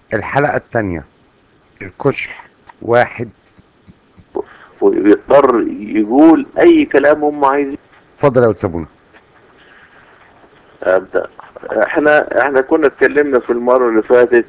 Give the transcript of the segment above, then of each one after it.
الحلقة التانية الكشح واحد ويضطر يقول اي كلام هم عايزين اتفضل يا أستاذ سابونا أبدأ. احنا احنا كنا اتكلمنا في المرة اللي فاتت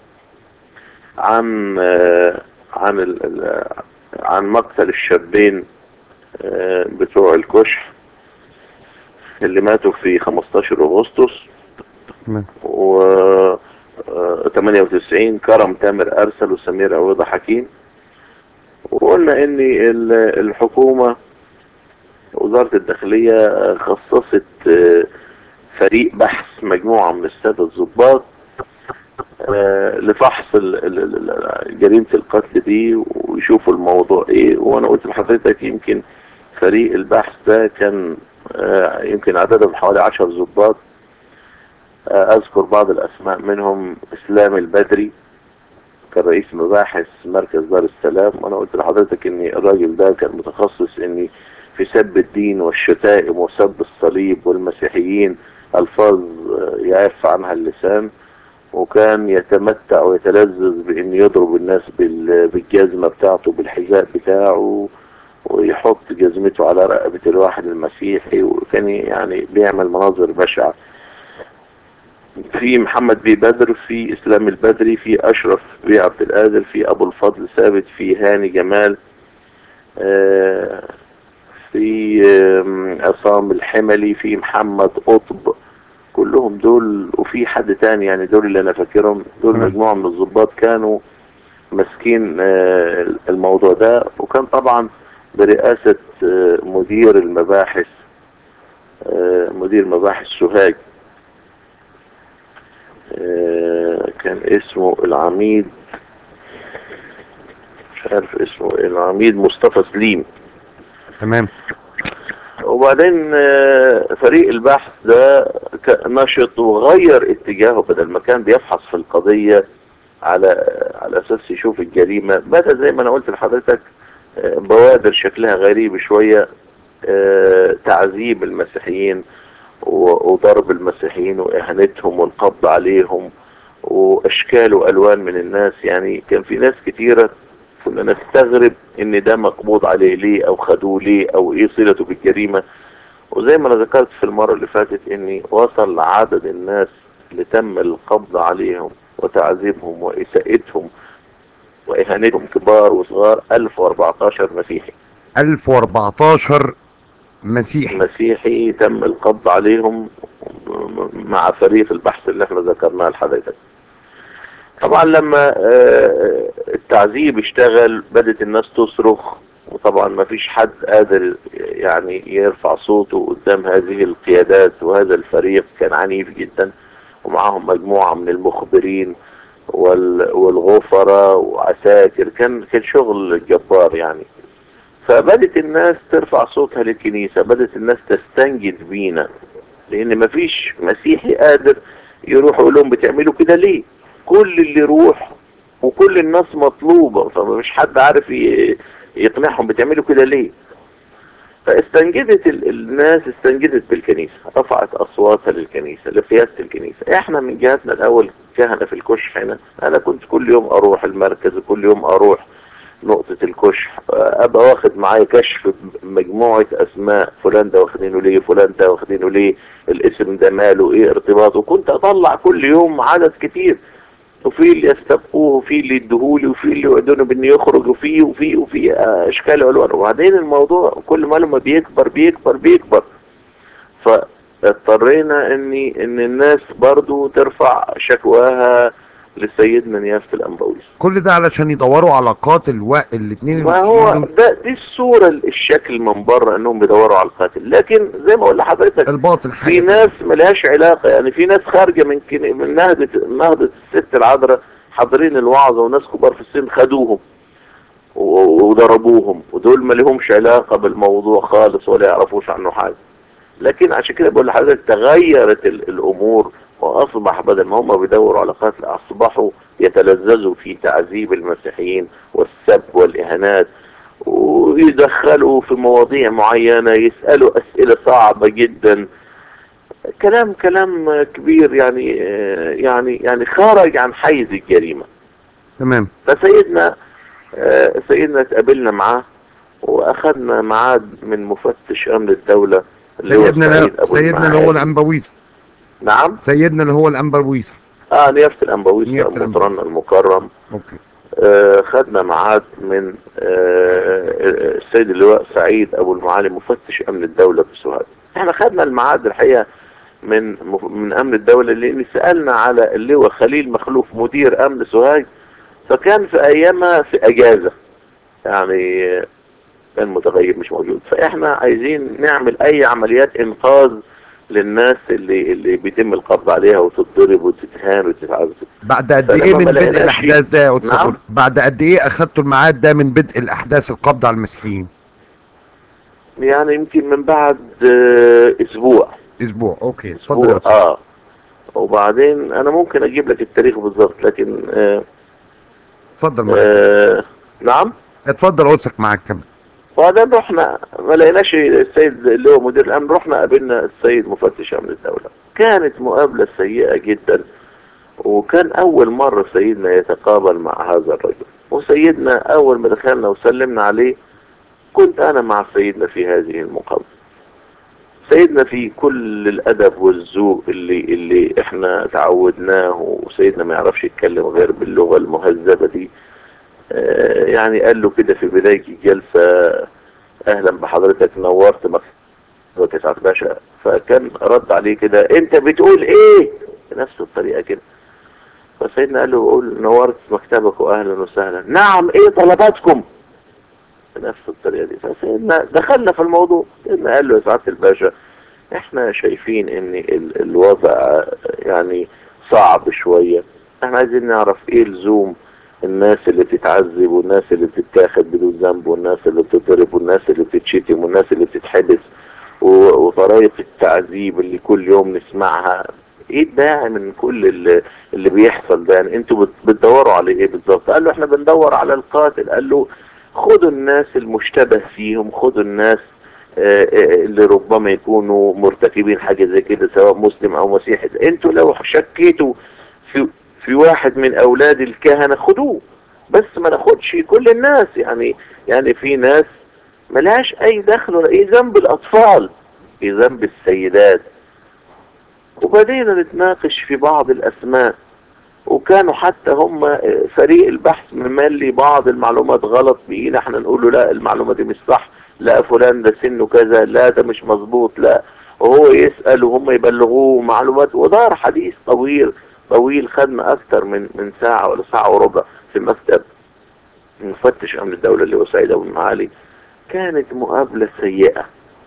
عن آه، عن ال- ال- عن مقتل الشابين آه، بتوع الكشح اللي ماتوا في 15 اغسطس تمام. و آه، 98 كرم تامر ارسل وسمير عوضة حكيم وقلنا ان ال- الحكومة وزارة الداخلية آه، خصصت آه، فريق بحث مجموعة من السادة الضباط آه، لفحص ال- ال- ال- ال- جريمة القتل دي ويشوفوا الموضوع ايه وانا قلت لحضرتك يمكن فريق البحث ده كان آه، يمكن عددهم حوالي عشر ضباط آه، اذكر بعض الاسماء منهم اسلام البدري كان رئيس مباحث مركز دار السلام وانا قلت لحضرتك ان الراجل ده كان متخصص اني في سب الدين والشتائم وسب الصليب والمسيحيين الفاظ آه، يعف عنها اللسان وكان يتمتع ويتلذذ بان يضرب الناس بال- بالجزمة بتاعته بالحذاء بتاعه ويحط جزمته على رقبة الواحد المسيحي وكان يعني بيعمل مناظر بشعة في محمد بيه بدر في اسلام البدري في اشرف بيه عبد القادر في ابو الفضل ثابت في هاني جمال آه، في آم، عصام الحملي في محمد قطب كلهم دول وفي حد تاني يعني دول اللي انا فاكرهم دول تمام. مجموعة من الضباط كانوا ماسكين آه، الموضوع ده وكان طبعا برئاسة آه، مدير المباحث آه، مدير مباحث سوهاج آه، كان اسمه العميد مش عارف اسمه إيه، العميد مصطفى سليم تمام وبعدين آه، فريق البحث ده ك- نشط وغير اتجاهه بدل ما كان بيفحص في القضية على على اساس يشوف الجريمة بدأ زي ما انا قلت لحضرتك آه، بوادر شكلها غريب شوية آه، تعذيب المسيحيين و- وضرب المسيحيين واهانتهم والقبض عليهم واشكال والوان من الناس يعني كان في ناس كتيرة كنا نستغرب ان ده مقبوض عليه ليه او خدوه ليه او ايه صلته بالجريمة وزي ما انا ذكرت في المرة اللي فاتت اني وصل عدد الناس اللي تم القبض عليهم وتعذيبهم واساءتهم واهانتهم كبار وصغار 1014 مسيحي 1014 مسيحي مسيحي تم القبض عليهم مع فريق البحث اللي احنا ذكرناه لحضرتك طبعا لما آه، التعذيب اشتغل بدت الناس تصرخ وطبعا ما فيش حد قادر يعني يرفع صوته قدام هذه القيادات وهذا الفريق كان عنيف جدا ومعهم مجموعة من المخبرين وال- والغفرة وعساكر كان كان شغل جبار يعني فبدت الناس ترفع صوتها للكنيسة بدت الناس تستنجد بينا لان مفيش مسيحي قادر يروح يقول لهم بتعملوا كده ليه كل اللي يروح وكل الناس مطلوبة فمش حد عارف ي- يقنعهم بتعملوا كده ليه فاستنجدت ال- الناس استنجدت بالكنيسة رفعت اصواتها للكنيسة لقيادة الكنيسة احنا من جهتنا الاول كهنة في الكشح هنا انا كنت كل يوم اروح المركز وكل يوم اروح نقطة الكشح ابقى واخد معايا كشف مجموعة اسماء فلان ده واخدينه ليه فلان ده واخدينه ليه الاسم ده ماله ايه ارتباطه وكنت اطلع كل يوم عدد كتير وفي اللي يستبقوه وفي اللي يديهولي وفي اللي يوعدونه بانه يخرج وفي وفي وفي آه، اشكال والوان وبعدين الموضوع كل ما لما بيكبر بيكبر بيكبر فاضطرينا ان ان الناس برضو ترفع شكواها لسيدنا نيافة الانبويس كل ده علشان يدوروا على قاتل و... الاثنين ما هو ده دي الصورة الشكل من بره انهم بيدوروا على القاتل لكن زي ما اقول لحضرتك الباطن حاجة في ناس ملهاش علاقة يعني في ناس خارجة من كن... من نهضة نهضة الست العذراء حاضرين الوعظة وناس كبار في السن خدوهم و- وضربوهم ودول ما لهمش علاقة بالموضوع خالص ولا يعرفوش عنه حاجة لكن عشان كده بقول لحضرتك تغيرت ال- الامور واصبح بدل ما هم بيدوروا على قتل اصبحوا يتلذذوا في تعذيب المسيحيين والسب والاهانات ويدخلوا في مواضيع معينة يسألوا اسئلة صعبة جدا كلام كلام كبير يعني آه، يعني يعني خارج عن حيز الجريمة تمام فسيدنا آه، سيدنا اتقابلنا معاه واخدنا ميعاد من مفتش امن الدولة اللي هو سيدنا سعيد أبو سيدنا اللي هو المعالي. الانبويسه نعم سيدنا اللي هو الانبويسه اه نيافة الانبويسة نيافة الأنبويسة. مطرنا المكرم اوكي آه، خدنا ميعاد من آه، السيد اللواء سعيد ابو المعالي مفتش امن الدولة في سوهاج احنا خدنا الميعاد الحقيقة من من امن الدولة لان سألنا على اللواء خليل مخلوف مدير امن سوهاج فكان في ايامها في اجازة يعني آه، كان متغيب مش موجود فاحنا عايزين نعمل اي عمليات انقاذ للناس اللي اللي بيتم القبض عليها وتتضرب وتتهان وتتعذب بعد قد فلما ايه ما من بدء لقيناش الاحداث ده يا استاذ نعم. أبو- بعد قد ايه اخدتوا الميعاد ده من بدء الاحداث القبض على المسيحيين يعني يمكن من بعد آه، اسبوع اسبوع اوكي اتفضل يا اسبوع استاذ اه وبعدين انا ممكن اجيب لك التاريخ بالظبط لكن آه اتفضل معاك آه نعم اتفضل قدسك معاك كمل وبعدين رحنا ما لقيناش السيد اللي هو مدير الامن رحنا قابلنا السيد مفتش امن الدولة كانت مقابلة سيئة جدا وكان اول مرة سيدنا يتقابل مع هذا الرجل وسيدنا اول ما دخلنا وسلمنا عليه كنت انا مع سيدنا في هذه المقابلة سيدنا في كل الادب والذوق اللي اللي احنا تعودناه وسيدنا ما يعرفش يتكلم غير باللغة المهذبة دي آه، يعني قال له كده في بداية الجلسة اهلا بحضرتك نورت مكتبك يا سعد باشا فكان رد عليه كده انت بتقول ايه بنفس الطريقة كده فسيدنا قال له قول نورت مكتبك واهلا وسهلا نعم ايه طلباتكم بنفس الطريقة دي فسيدنا دخلنا في الموضوع سيدنا قال له يا سعادة الباشا احنا شايفين ان ال- الوضع يعني صعب شوية احنا عايزين نعرف ايه لزوم الناس اللي بتتعذب والناس اللي بتتاخد بدون ذنب والناس اللي بتضرب والناس اللي بتتشتم والناس اللي بتتحبس و- وطريقة التعذيب اللي كل يوم نسمعها ايه الداعي من كل اللي, اللي بيحصل ده يعني انتوا بت- بتدوروا على ايه بالظبط قال له احنا بندور على القاتل قال له خدوا الناس المشتبه فيهم خدوا الناس آه، آه، اللي ربما يكونوا مرتكبين حاجة زي كده سواء مسلم او مسيحي انتوا لو شكيتوا في في واحد من اولاد الكهنة خدوه بس ما ناخدش كل الناس يعني يعني في ناس ملهاش اي دخل ولا ايه ذنب الاطفال ايه ذنب السيدات وبدينا نتناقش في بعض الاسماء وكانوا حتى هم فريق البحث مملي بعض المعلومات غلط بينا احنا نقول له لا المعلومة دي مش صح لا فلان ده سنه كذا لا ده مش مظبوط لا وهو يسأل وهم يبلغوه معلومات ودار حديث طويل طويل خدنا اكتر من من ساعة ولا ساعة وربع في مكتب مفتش امن الدولة اللي هو سعيد ابو المعالي كانت مقابلة سيئة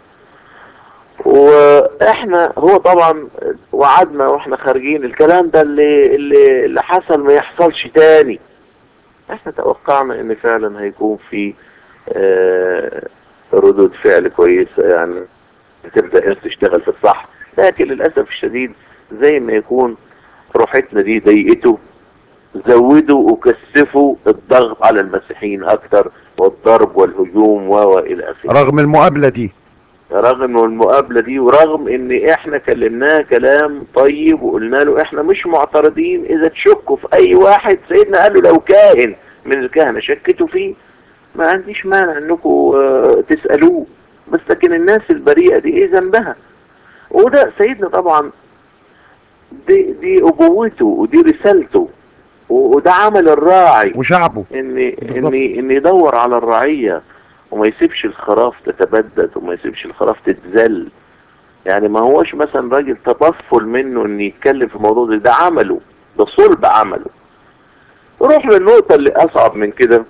واحنا هو طبعا وعدنا واحنا خارجين الكلام ده اللي اللي, اللي حصل ما يحصلش تاني احنا توقعنا ان فعلا هيكون في آه، ردود فعل كويسة يعني تبدأ الناس تشتغل في الصح لكن للأسف الشديد زي ما يكون روحتنا دي ضيقته زودوا وكثفوا الضغط على المسيحيين اكتر والضرب والهجوم و الى اخره رغم المقابله دي رغم المقابلة دي ورغم ان احنا كلمناه كلام طيب وقلنا له احنا مش معترضين اذا تشكوا في اي واحد سيدنا قال له لو كاهن من الكهنة شكتوا فيه ما عنديش مانع انكم آه، تسألوه بس لكن الناس البريئة دي ايه ذنبها وده سيدنا طبعا دي, دي ابوته ودي رسالته و- وده عمل الراعي وشعبه ان بالظبط. ان ان يدور على الرعية وما يسيبش الخراف تتبدد وما يسيبش الخراف تتذل يعني ما هوش مثلا راجل تطفل منه ان يتكلم في الموضوع ده ده عمله ده صلب عمله نروح للنقطة اللي اصعب من كده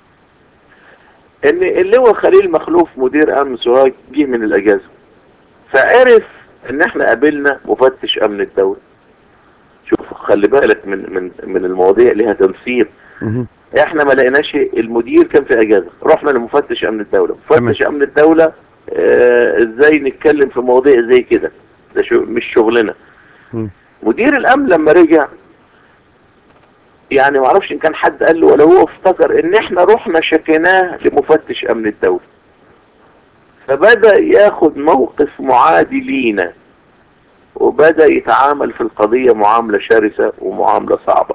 ان اللي هو خليل مخلوف مدير امن سوهاج جه من الاجازة فعرف ان احنا قابلنا مفتش امن الدولة شوف خلي بالك من من من المواضيع ليها تنسيق مهم. احنا ما لقيناش المدير كان في اجازة رحنا لمفتش امن الدولة مفتش امن الدولة اه ازاي نتكلم في مواضيع زي كده ده شو مش شغلنا مم. مدير الامن لما رجع يعني ما اعرفش ان كان حد قال له ولا هو افتكر ان احنا رحنا شكيناه لمفتش امن الدولة فبدأ ياخد موقف معادي لينا وبدأ يتعامل في القضية معاملة شرسة ومعاملة صعبة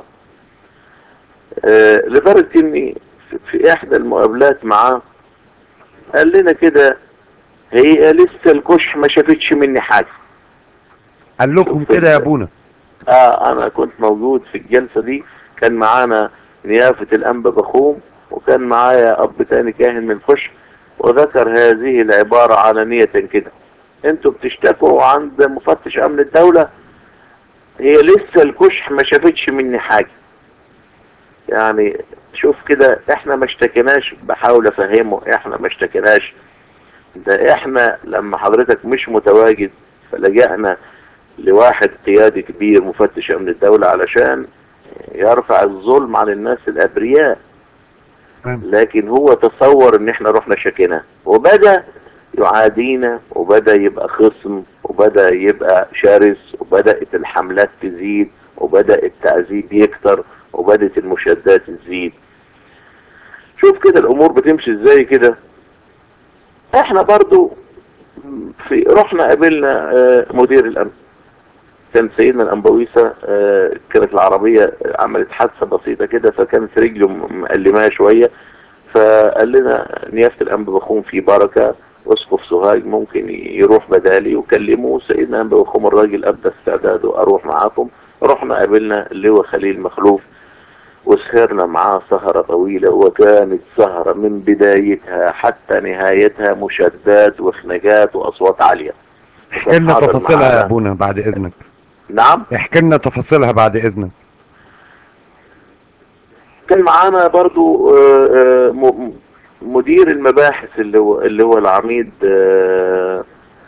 آه، لدرجة اني في- في احدى المقابلات معاه قال لنا كده هي لسه الكش ما شافتش مني حاجة قال لكم كده يا ابونا اه انا كنت موجود في الجلسة دي كان معانا نيافة الانبا بخوم وكان معايا اب تاني كاهن من خش وذكر هذه العبارة علنية كده انتوا بتشتكوا عند مفتش امن الدولة هي لسه الكشح ما شافتش مني حاجة يعني شوف كده احنا ما اشتكيناش بحاول افهمه احنا ما اشتكيناش ده احنا لما حضرتك مش متواجد فلجأنا لواحد قيادي كبير مفتش امن الدولة علشان يرفع الظلم عن الناس الابرياء تمام. لكن هو تصور ان احنا رحنا شكيناه وبدأ يعادينا وبدأ يبقى خصم وبدأ يبقى شرس وبدأت الحملات تزيد وبدأ التعذيب يكتر وبدأت المشادات تزيد شوف كده الامور بتمشي ازاي كده احنا برضو في رحنا قابلنا آه، مدير الامن كان سيدنا الانبويسة آه، كانت العربية عملت حادثة بسيطة كده فكانت رجله مقلماه شوية فقال لنا نيافة الانبا بخوم في بركة اسقف سوهاج ممكن يروح بدالي وكلموه سيدنا الانبا بخوم الراجل ابدى استعداده اروح معاكم رحنا قابلنا اللواء خليل مخلوف وسهرنا معاه سهرة طويلة وكانت سهرة من بدايتها حتى نهايتها مشادات وخناقات واصوات عالية احكي لنا حاضر تفاصيلها يا معانا. ابونا بعد اذنك نعم احكي لنا تفاصيلها بعد اذنك كان معانا برضو آه، آه، م- مدير المباحث اللي هو اللي هو العميد آه،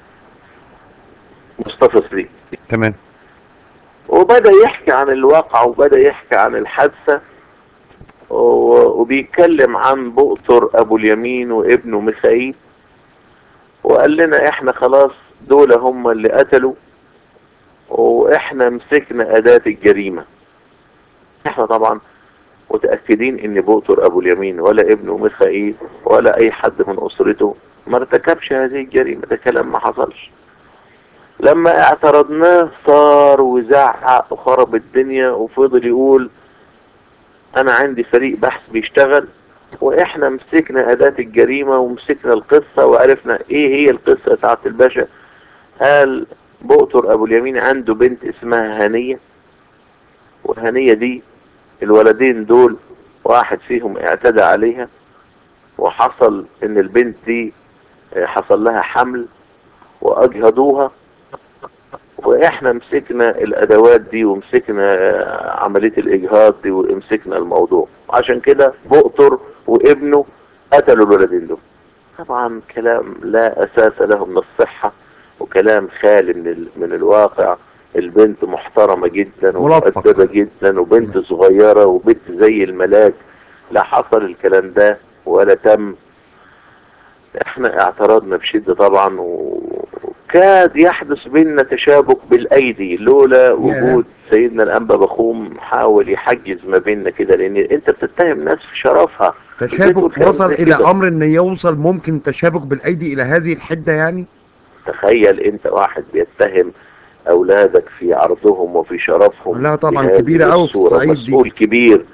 مصطفى سليم تمام وبدأ يحكي عن الواقع وبدأ يحكي عن الحادثة و- وبيتكلم عن بؤطر ابو اليمين وابنه ميخائيل وقال لنا احنا خلاص دول هم اللي قتلوا واحنا مسكنا اداة الجريمة احنا طبعا متأكدين ان بؤطر ابو اليمين ولا ابنه ميخائيل ولا اي حد من اسرته ما ارتكبش هذه الجريمة ده كلام ما حصلش لما اعترضناه صار وزعق وخرب الدنيا وفضل يقول انا عندي فريق بحث بيشتغل واحنا مسكنا اداة الجريمة ومسكنا القصة وعرفنا ايه هي القصة يا سعادة الباشا قال بؤطر ابو اليمين عنده بنت اسمها هنية وهنية دي الولدين دول واحد فيهم اعتدى عليها وحصل ان البنت دي آه، حصل لها حمل واجهضوها واحنا مسكنا الادوات دي ومسكنا آه، عملية الاجهاض دي ومسكنا الموضوع عشان كده بؤطر وابنه قتلوا الولدين دول طبعا كلام لا اساس له من الصحة وكلام خالي من, ال... من الواقع البنت محترمة جدا ملطفة. ومؤدبة جدا وبنت صغيرة وبنت زي الملاك لا حصل الكلام ده ولا تم احنا اعترضنا بشدة طبعا وكاد يحدث بيننا تشابك بالايدي لولا وجود سيدنا الانبا بخوم حاول يحجز ما بيننا كده لان انت بتتهم ناس في شرفها تشابك كلام وصل زي الى كده. امر ان يوصل ممكن تشابك بالايدي الى هذه الحدة يعني تخيل انت واحد بيتهم اولادك في عرضهم وفي شرفهم لا طبعا بهذه كبيرة أوي في الصورة. الصعيد دي. مسؤول كبير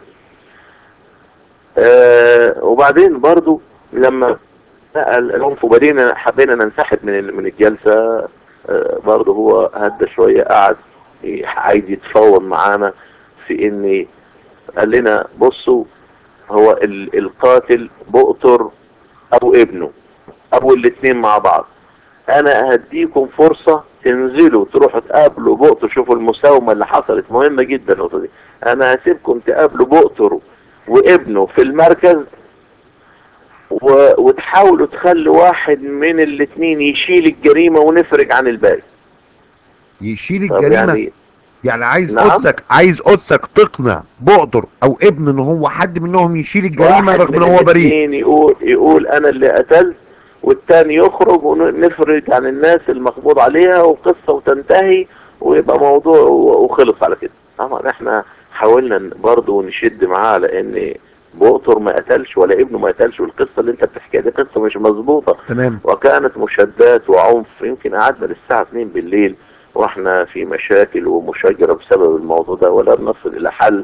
آه وبعدين برضو لما بقى العنف وبدينا حبينا ننسحب من ال- من الجلسة آه برضو هو هدى شوية قعد ي- عايز يتفاوض معانا في ان قال لنا بصوا هو ال- القاتل بؤطر او ابنه او الاتنين مع بعض انا هديكم فرصة تنزلوا تروحوا تقابلوا بؤطر شوفوا المساومة اللي حصلت مهمة جدا النقطة دي انا هسيبكم تقابلوا بؤطر وابنه في المركز و... وتحاولوا تخلوا واحد من الاتنين يشيل الجريمة ونفرج عن الباقي يشيل طب الجريمة يعني يعني عايز نعم. قدسك عايز قدسك تقنع بقدر او ابن ان هو حد منهم يشيل الجريمة واحد رغم ان من هو بريء الاتنين يقول يقول انا اللي قتلت والتاني يخرج ونفرج عن الناس المقبوض عليها وقصة وتنتهي ويبقى موضوع و- وخلص على كده طبعا احنا حاولنا ن- برضه نشد معاه لان بؤطر ما قتلش ولا ابنه ما قتلش والقصة اللي انت بتحكيها دي قصة مش مظبوطة تمام وكانت مشادات وعنف يمكن قعدنا للساعة 2 بالليل واحنا في مشاكل ومشاجرة بسبب الموضوع ده ولا بنصل الى حل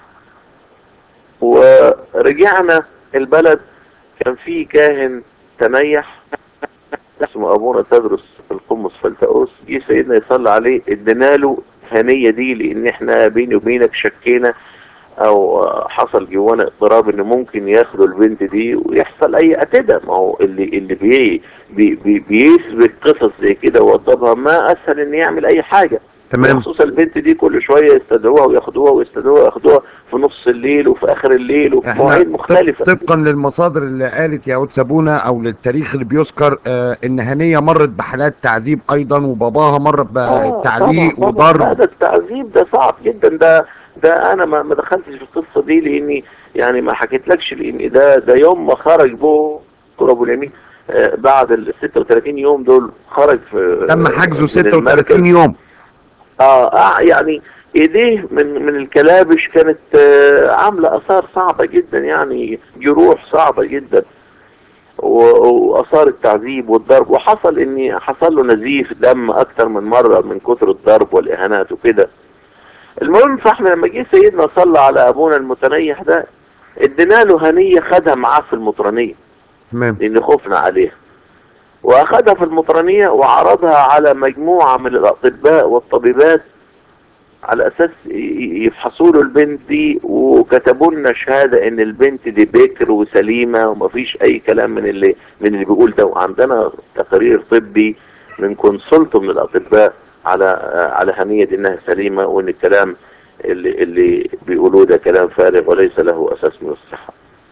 ورجعنا البلد كان في كاهن تنيح اسمه ابونا تدرس القمص فلتقوس جه سيدنا يصلي عليه ادينا له هنية دي لان احنا بيني وبينك شكينا او حصل جوانا اضطراب ان ممكن ياخدوا البنت دي ويحصل اي قتدة ما هو اللي اللي بي بي بي بيثبت قصص زي كده ووضبها ما اسهل ان يعمل اي حاجة تمام خصوصا البنت دي كل شوية يستدعوها وياخدوها ويستدعوها وياخدوها في نص الليل وفي اخر الليل وفي احنا مواعيد طب- مختلفة طبقا للمصادر اللي قالت يا سابونا او للتاريخ اللي بيذكر آه ان هنية مرت بحالات تعذيب ايضا وباباها مر آه، بتعليق طبعاً، طبعاً. لا وضرب ده التعذيب ده صعب جدا ده ده انا ما ما دخلتش في القصه دي لاني يعني ما حكيتلكش لان ده ده يوم ما خرج بو دكتور ابو اليمين آه، بعد ال 36 يوم دول خرج في تم حجزه من 36 المركز. يوم اه آه، يعني ايديه من من الكلابش كانت آه، عامله اثار صعبه جدا يعني جروح صعبه جدا و- واثار التعذيب والضرب وحصل ان حصل له نزيف دم اكتر من مره من كتر الضرب والاهانات وكده المهم فاحنا لما جه سيدنا صلى على ابونا المتنيح ده ادينا له هنيه خدها معاه في المطرانيه تمام لان خفنا عليها واخدها في المطرانيه وعرضها على مجموعه من الاطباء والطبيبات على اساس ي- ي- يفحصوا له البنت دي وكتبوا لنا شهاده ان البنت دي بكر وسليمه ومفيش اي كلام من اللي من اللي بيقول ده وعندنا تقرير طبي من كونسلت من الاطباء على على هنيه دي انها سليمه وان الكلام اللي اللي بيقولوه ده كلام فارغ وليس له اساس من الصحه.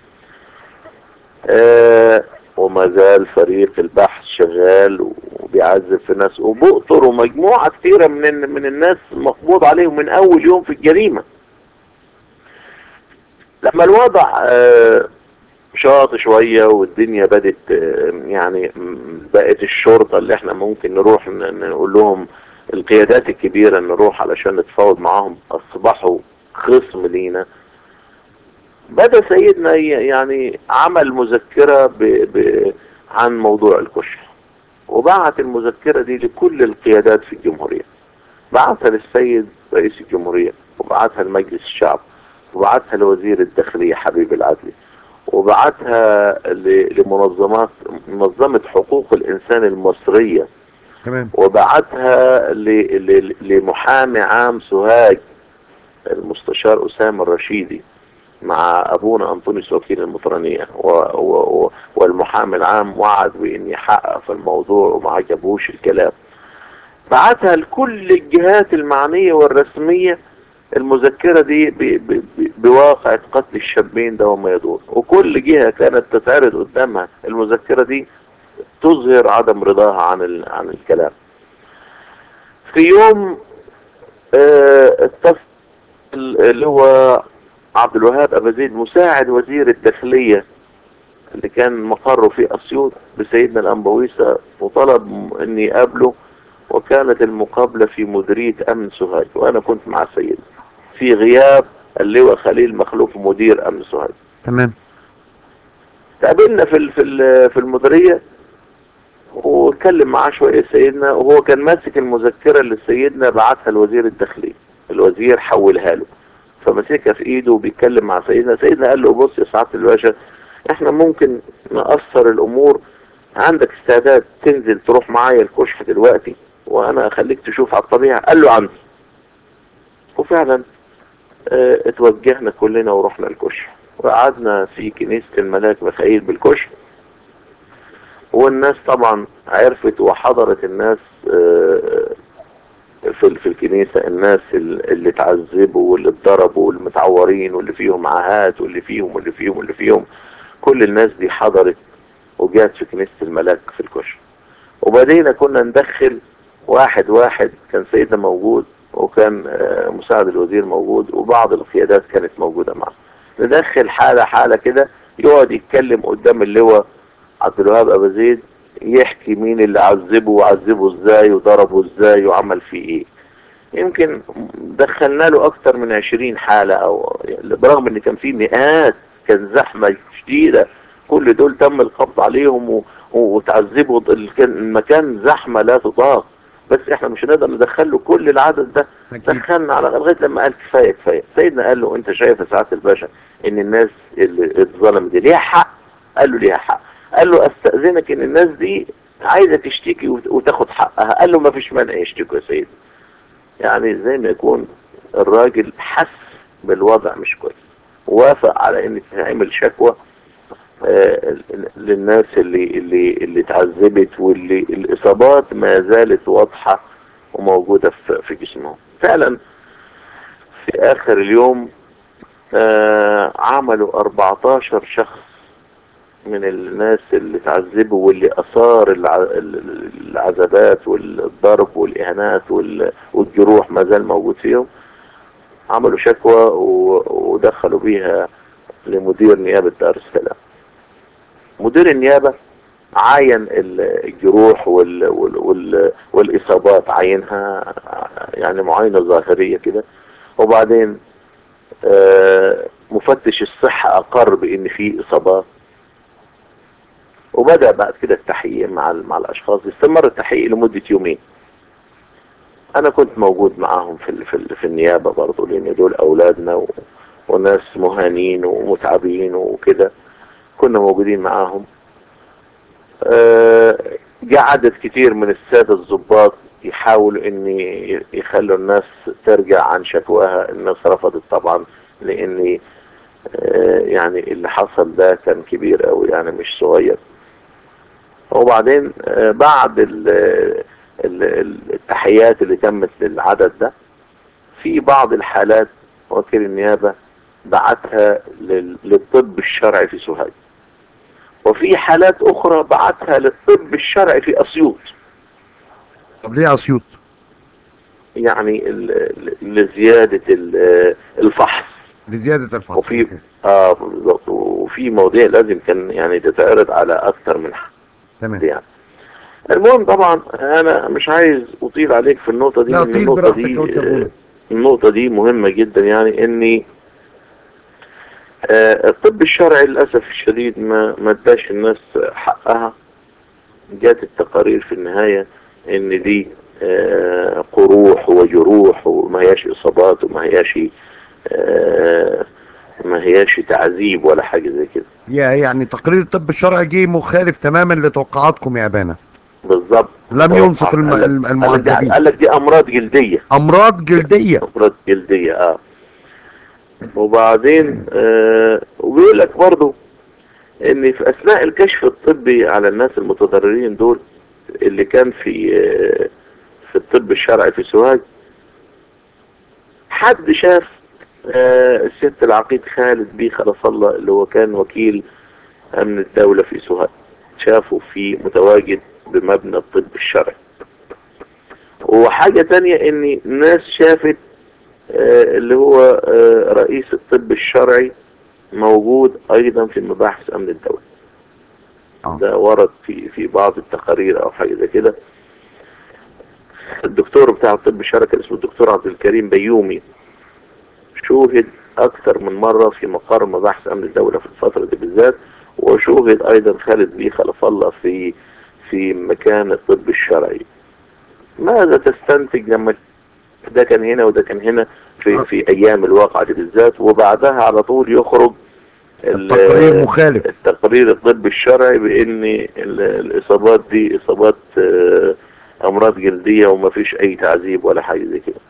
آه وما زال فريق البحث شغال وبيعذب في ناس وبؤطر ومجموعة كتيرة من ال- من الناس مقبوض عليهم من أول يوم في الجريمة لما الوضع آه، شاط شوية والدنيا بدت آه، يعني م- بقت الشرطة اللي احنا ممكن نروح ن- نقول لهم القيادات الكبيرة نروح علشان نتفاوض معاهم أصبحوا خصم لينا بدأ سيدنا ي- يعني عمل مذكرة ب... ب... عن موضوع الكشف وبعت المذكرة دي لكل القيادات في الجمهورية بعتها للسيد رئيس الجمهورية وبعتها لمجلس الشعب وبعتها لوزير الداخلية حبيب العدلي وبعتها ل... لمنظمات منظمة حقوق الإنسان المصرية تمام وبعتها ل... ل... لمحامي عام سوهاج المستشار أسامة الرشيدي مع ابونا انطونيوس وكيل المطرانية و و و والمحامي العام وعد بان يحقق في الموضوع وما عجبوش الكلام بعتها لكل الجهات المعنية والرسمية المذكرة دي ب ب ب بواقع قتل الشابين ده وما يدور وكل جهة كانت تتعرض قدامها المذكرة دي تظهر عدم رضاها عن ال عن الكلام في يوم آه، اتصل اللي هو عبد الوهاب أبا زيد مساعد وزير الداخلية اللي كان مقره في أسيوط بسيدنا الأنبويسة وطلب أني أقابله وكانت المقابلة في مديرية أمن سوهاج وأنا كنت مع سيدنا في غياب اللواء خليل مخلوف مدير أمن سوهاج تمام تقابلنا في ال- في ال- في المديرية واتكلم معاه شوية سيدنا وهو كان ماسك المذكرة اللي سيدنا بعتها لوزير الداخلية الوزير حولها له فمسكها في ايده وبيتكلم مع سيدنا سيدنا قال له بص يا سعادة الباشا احنا ممكن نقصر الامور عندك استعداد تنزل تروح معايا الكشف دلوقتي وانا اخليك تشوف على الطبيعة قال له عندي وفعلا اه اتوجهنا كلنا ورحنا الكشف وقعدنا في كنيسة الملاك ميخائيل بالكشف والناس طبعا عرفت وحضرت الناس اه في في الكنيسة الناس ال- اللي اتعذبوا واللي اتضربوا والمتعورين واللي فيهم عاهات واللي فيهم واللي فيهم واللي فيهم كل الناس دي حضرت وجات في كنيسة الملاك في الكشف وبدينا كنا ندخل واحد واحد كان سيدنا موجود وكان آه، مساعد الوزير موجود وبعض القيادات كانت موجودة معه ندخل حالة حالة كده يقعد يتكلم قدام اللواء عبد الوهاب ابو زيد يحكي مين اللي عذبه وعذبه ازاي وضربه ازاي وعمل فيه ايه يمكن دخلنا له اكتر من عشرين حالة او برغم ان كان في مئات كان زحمة شديدة كل دول تم القبض عليهم و... وتعذبوا ال- كان المكان زحمة لا تطاق بس احنا مش هنقدر ندخل له كل العدد ده اكيد دخلنا على لغايه لما قال كفايه كفايه سيدنا قال له انت شايف يا سعاده الباشا ان الناس اللي اتظلمت دي ليها حق قال له ليها حق قال له استاذنك ان الناس دي عايزه تشتكي وت- وتاخد حقها قال له ما فيش مانع يشتكوا يا سيدي يعني زي ما يكون الراجل حس بالوضع مش كويس وافق على ان تعمل شكوى آه، للناس اللي اللي اللي اتعذبت واللي الاصابات ما زالت واضحه وموجوده في في جسمهم فعلا في اخر اليوم آه، عملوا 14 شخص من الناس اللي اتعذبوا واللي اثار الع- العذابات والضرب والاهانات وال- والجروح ما زال موجود فيهم عملوا شكوى و- ودخلوا بيها لمدير نيابة دار السلام مدير النيابة عاين ال- الجروح وال وال وال والإصابات عاينها يعني معاينة ظاهرية كده وبعدين آه، مفتش الصحة أقر بإن في إصابات وبدأ بعد كده التحقيق مع ال- مع الأشخاص استمر التحقيق لمدة يومين أنا كنت موجود معاهم في ال- في, ال- في النيابة برضه لأن دول أولادنا و... وناس مهانين ومتعبين وكده كنا موجودين معاهم آه، جاء عدد كتير من السادة الضباط يحاولوا ان ي- يخلوا الناس ترجع عن شكواها الناس رفضت طبعا لان آه، يعني اللي حصل ده كان كبير قوي يعني مش صغير وبعدين آه، بعد ال- ال- ال- التحيات اللي تمت للعدد ده في بعض الحالات وكيل النيابة بعتها لل- للطب الشرعي في سوهاج وفي حالات اخرى بعتها للطب الشرعي في اسيوط طب ليه اسيوط يعني ال- ال- لزيادة ال- الفحص لزياده الفحص وفي اه بالظبط وفي مواضيع لازم كان يعني تتعرض على اكثر من حد تمام يعني المهم طبعا انا مش عايز اطيل عليك في النقطة دي لا لأن طيل النقطة براحتك دي يا أستاذ أبونا. آه، النقطة دي مهمة جدا يعني اني آه، الطب الشرعي للأسف الشديد ما ما اداش الناس حقها جات التقارير في النهاية ان دي آه، قروح وجروح وما هياش اصابات وما هياش آه، ما هياش تعذيب ولا حاجة زي كده يا يعني تقرير الطب الشرعي جه مخالف تماما لتوقعاتكم يا ابانا بالظبط لم ينصف الم- قال لك- الم- قال لك دي- المعذبين قال لك دي امراض جلدية امراض جلديه امراض جلدية اه وبعدين آه وبيقول لك برضو ان في اثناء الكشف الطبي على الناس المتضررين دول اللي كان في آه في الطب الشرعي في سوهاج حد شاف آه الست العقيد خالد بيه خلص الله اللي هو كان وكيل امن الدولة في سوهاج شافه في متواجد بمبنى الطب الشرعي وحاجة تانية ان ناس شافت آه، اللي هو آه، رئيس الطب الشرعي موجود ايضا في مباحث امن الدولة آه. ده ورد في في بعض التقارير او حاجة زي كده الدكتور بتاع الطب الشرعي كان اسمه الدكتور عبد الكريم بيومي شوهد اكثر من مرة في مقر مباحث امن الدولة في الفترة دي بالذات وشوهد ايضا خالد بيه خلف الله في في مكان الطب الشرعي ماذا تستنتج لما ده كان هنا وده كان هنا في في ايام الواقعة دي بالذات وبعدها على طول يخرج ال- التقرير مخالف التقرير الطبي الشرعي بان ال- الاصابات دي اصابات آه، امراض جلدية وما فيش اي تعذيب ولا حاجة زي كده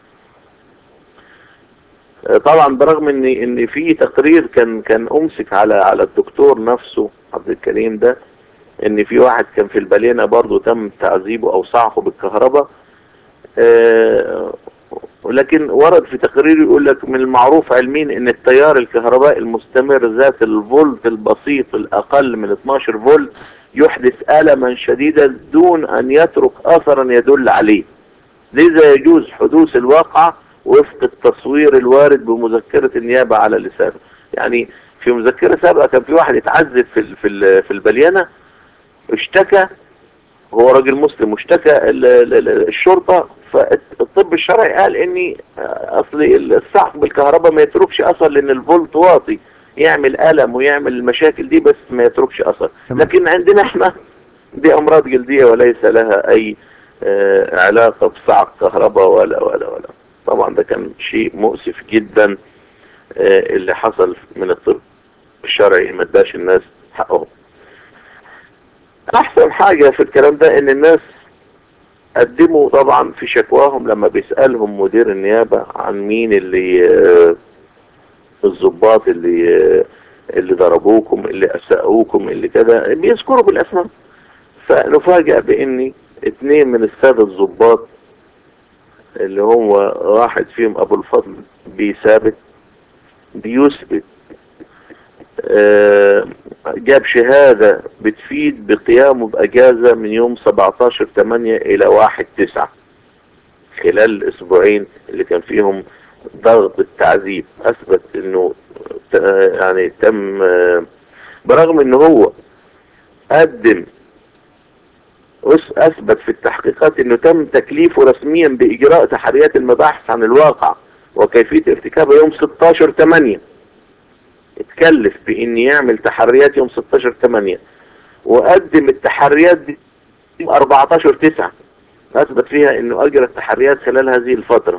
آه، طبعا برغم ان ان في تقرير كان كان امسك على على الدكتور نفسه عبد الكريم ده ان في واحد كان في البلينة برضه تم تعذيبه او صعقه بالكهرباء آه، ولكن ورد في تقرير يقول لك من المعروف علميا ان التيار الكهربائي المستمر ذات الفولت البسيط الاقل من 12 فولت يحدث الما شديدا دون ان يترك اثرا يدل عليه لذا يجوز حدوث الواقعة وفق التصوير الوارد بمذكرة النيابة على لسانه يعني في مذكرة سابقة كان في واحد اتعذب في ال- في ال- في البليانة اشتكى هو راجل مسلم واشتكى ال- ال- ال- الشرطة فالطب الشرعي قال اني اصل الصعق بالكهرباء ما يتركش اثر لان الفولت واطي يعمل الم ويعمل المشاكل دي بس ما يتركش اثر تمام. لكن عندنا احنا دي امراض جلدية وليس لها اي آه، علاقة بصعق كهرباء ولا ولا ولا طبعا ده كان شيء مؤسف جدا آه، اللي حصل من الطب الشرعي ما اداش الناس حقهم احسن حاجة في الكلام ده ان الناس قدموا طبعا في شكواهم لما بيسألهم مدير النيابة عن مين اللي آه، الضباط اللي آه، اللي ضربوكم اللي اساءوكم اللي كده بيذكروا بالاسماء فنفاجأ بان اتنين من السادة الضباط اللي هو واحد فيهم ابو الفضل بيثابت بيثبت آه، جاب شهادة بتفيد بقيامه بأجازة من يوم 17 8 إلى 1 9 خلال الأسبوعين اللي كان فيهم ضغط التعذيب أثبت إنه ت- يعني تم آه، برغم إن هو قدم أس- أثبت في التحقيقات إنه تم تكليفه رسميا بإجراء تحريات المباحث عن الواقع وكيفية ارتكابها يوم 16 8 اتكلف بان يعمل تحريات يوم 16 8 وقدم التحريات دي يوم 14 9 اثبت فيها انه اجرى التحريات خلال هذه الفترة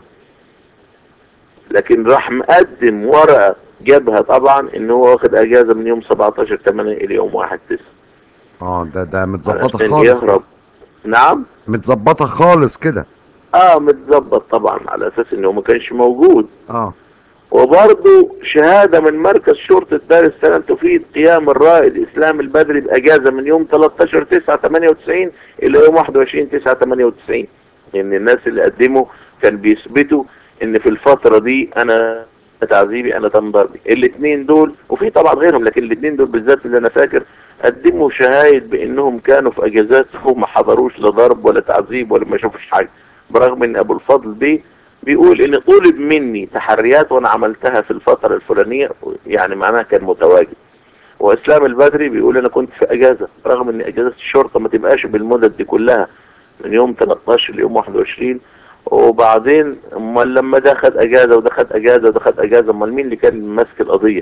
لكن راح مقدم ورقة جابها طبعا ان هو واخد اجازة من يوم 17 8 الى يوم 1 9 اه ده ده متظبطه علشان خالص يهرب نعم متظبطه خالص كده اه متظبط طبعا على اساس انه ما كانش موجود اه وبرضه شهادة من مركز شرطة دار السلام تفيد قيام الرائد إسلام البدري بأجازة من يوم 13 9 98 إلى يوم 21 9 98 إن الناس اللي قدموا كان بيثبتوا إن في الفترة دي أنا تعذيبي أنا تم ضربي الاثنين دول وفي طبعا غيرهم لكن الاثنين دول بالذات اللي أنا فاكر قدموا شهايد بأنهم كانوا في أجازات وما حضروش لا ضرب ولا تعذيب ولا ما شافوش حاجة برغم إن أبو الفضل بيه بيقول ان طلب مني تحريات وانا عملتها في الفترة الفلانية يعني معناها كان متواجد واسلام البدري بيقول انا كنت في اجازة رغم ان اجازة الشرطة ما تبقاش بالمدد دي كلها من يوم 13 ليوم 21 وبعدين امال لما ده خد اجازة وده خد اجازة وده خد اجازة امال مين اللي كان ماسك القضية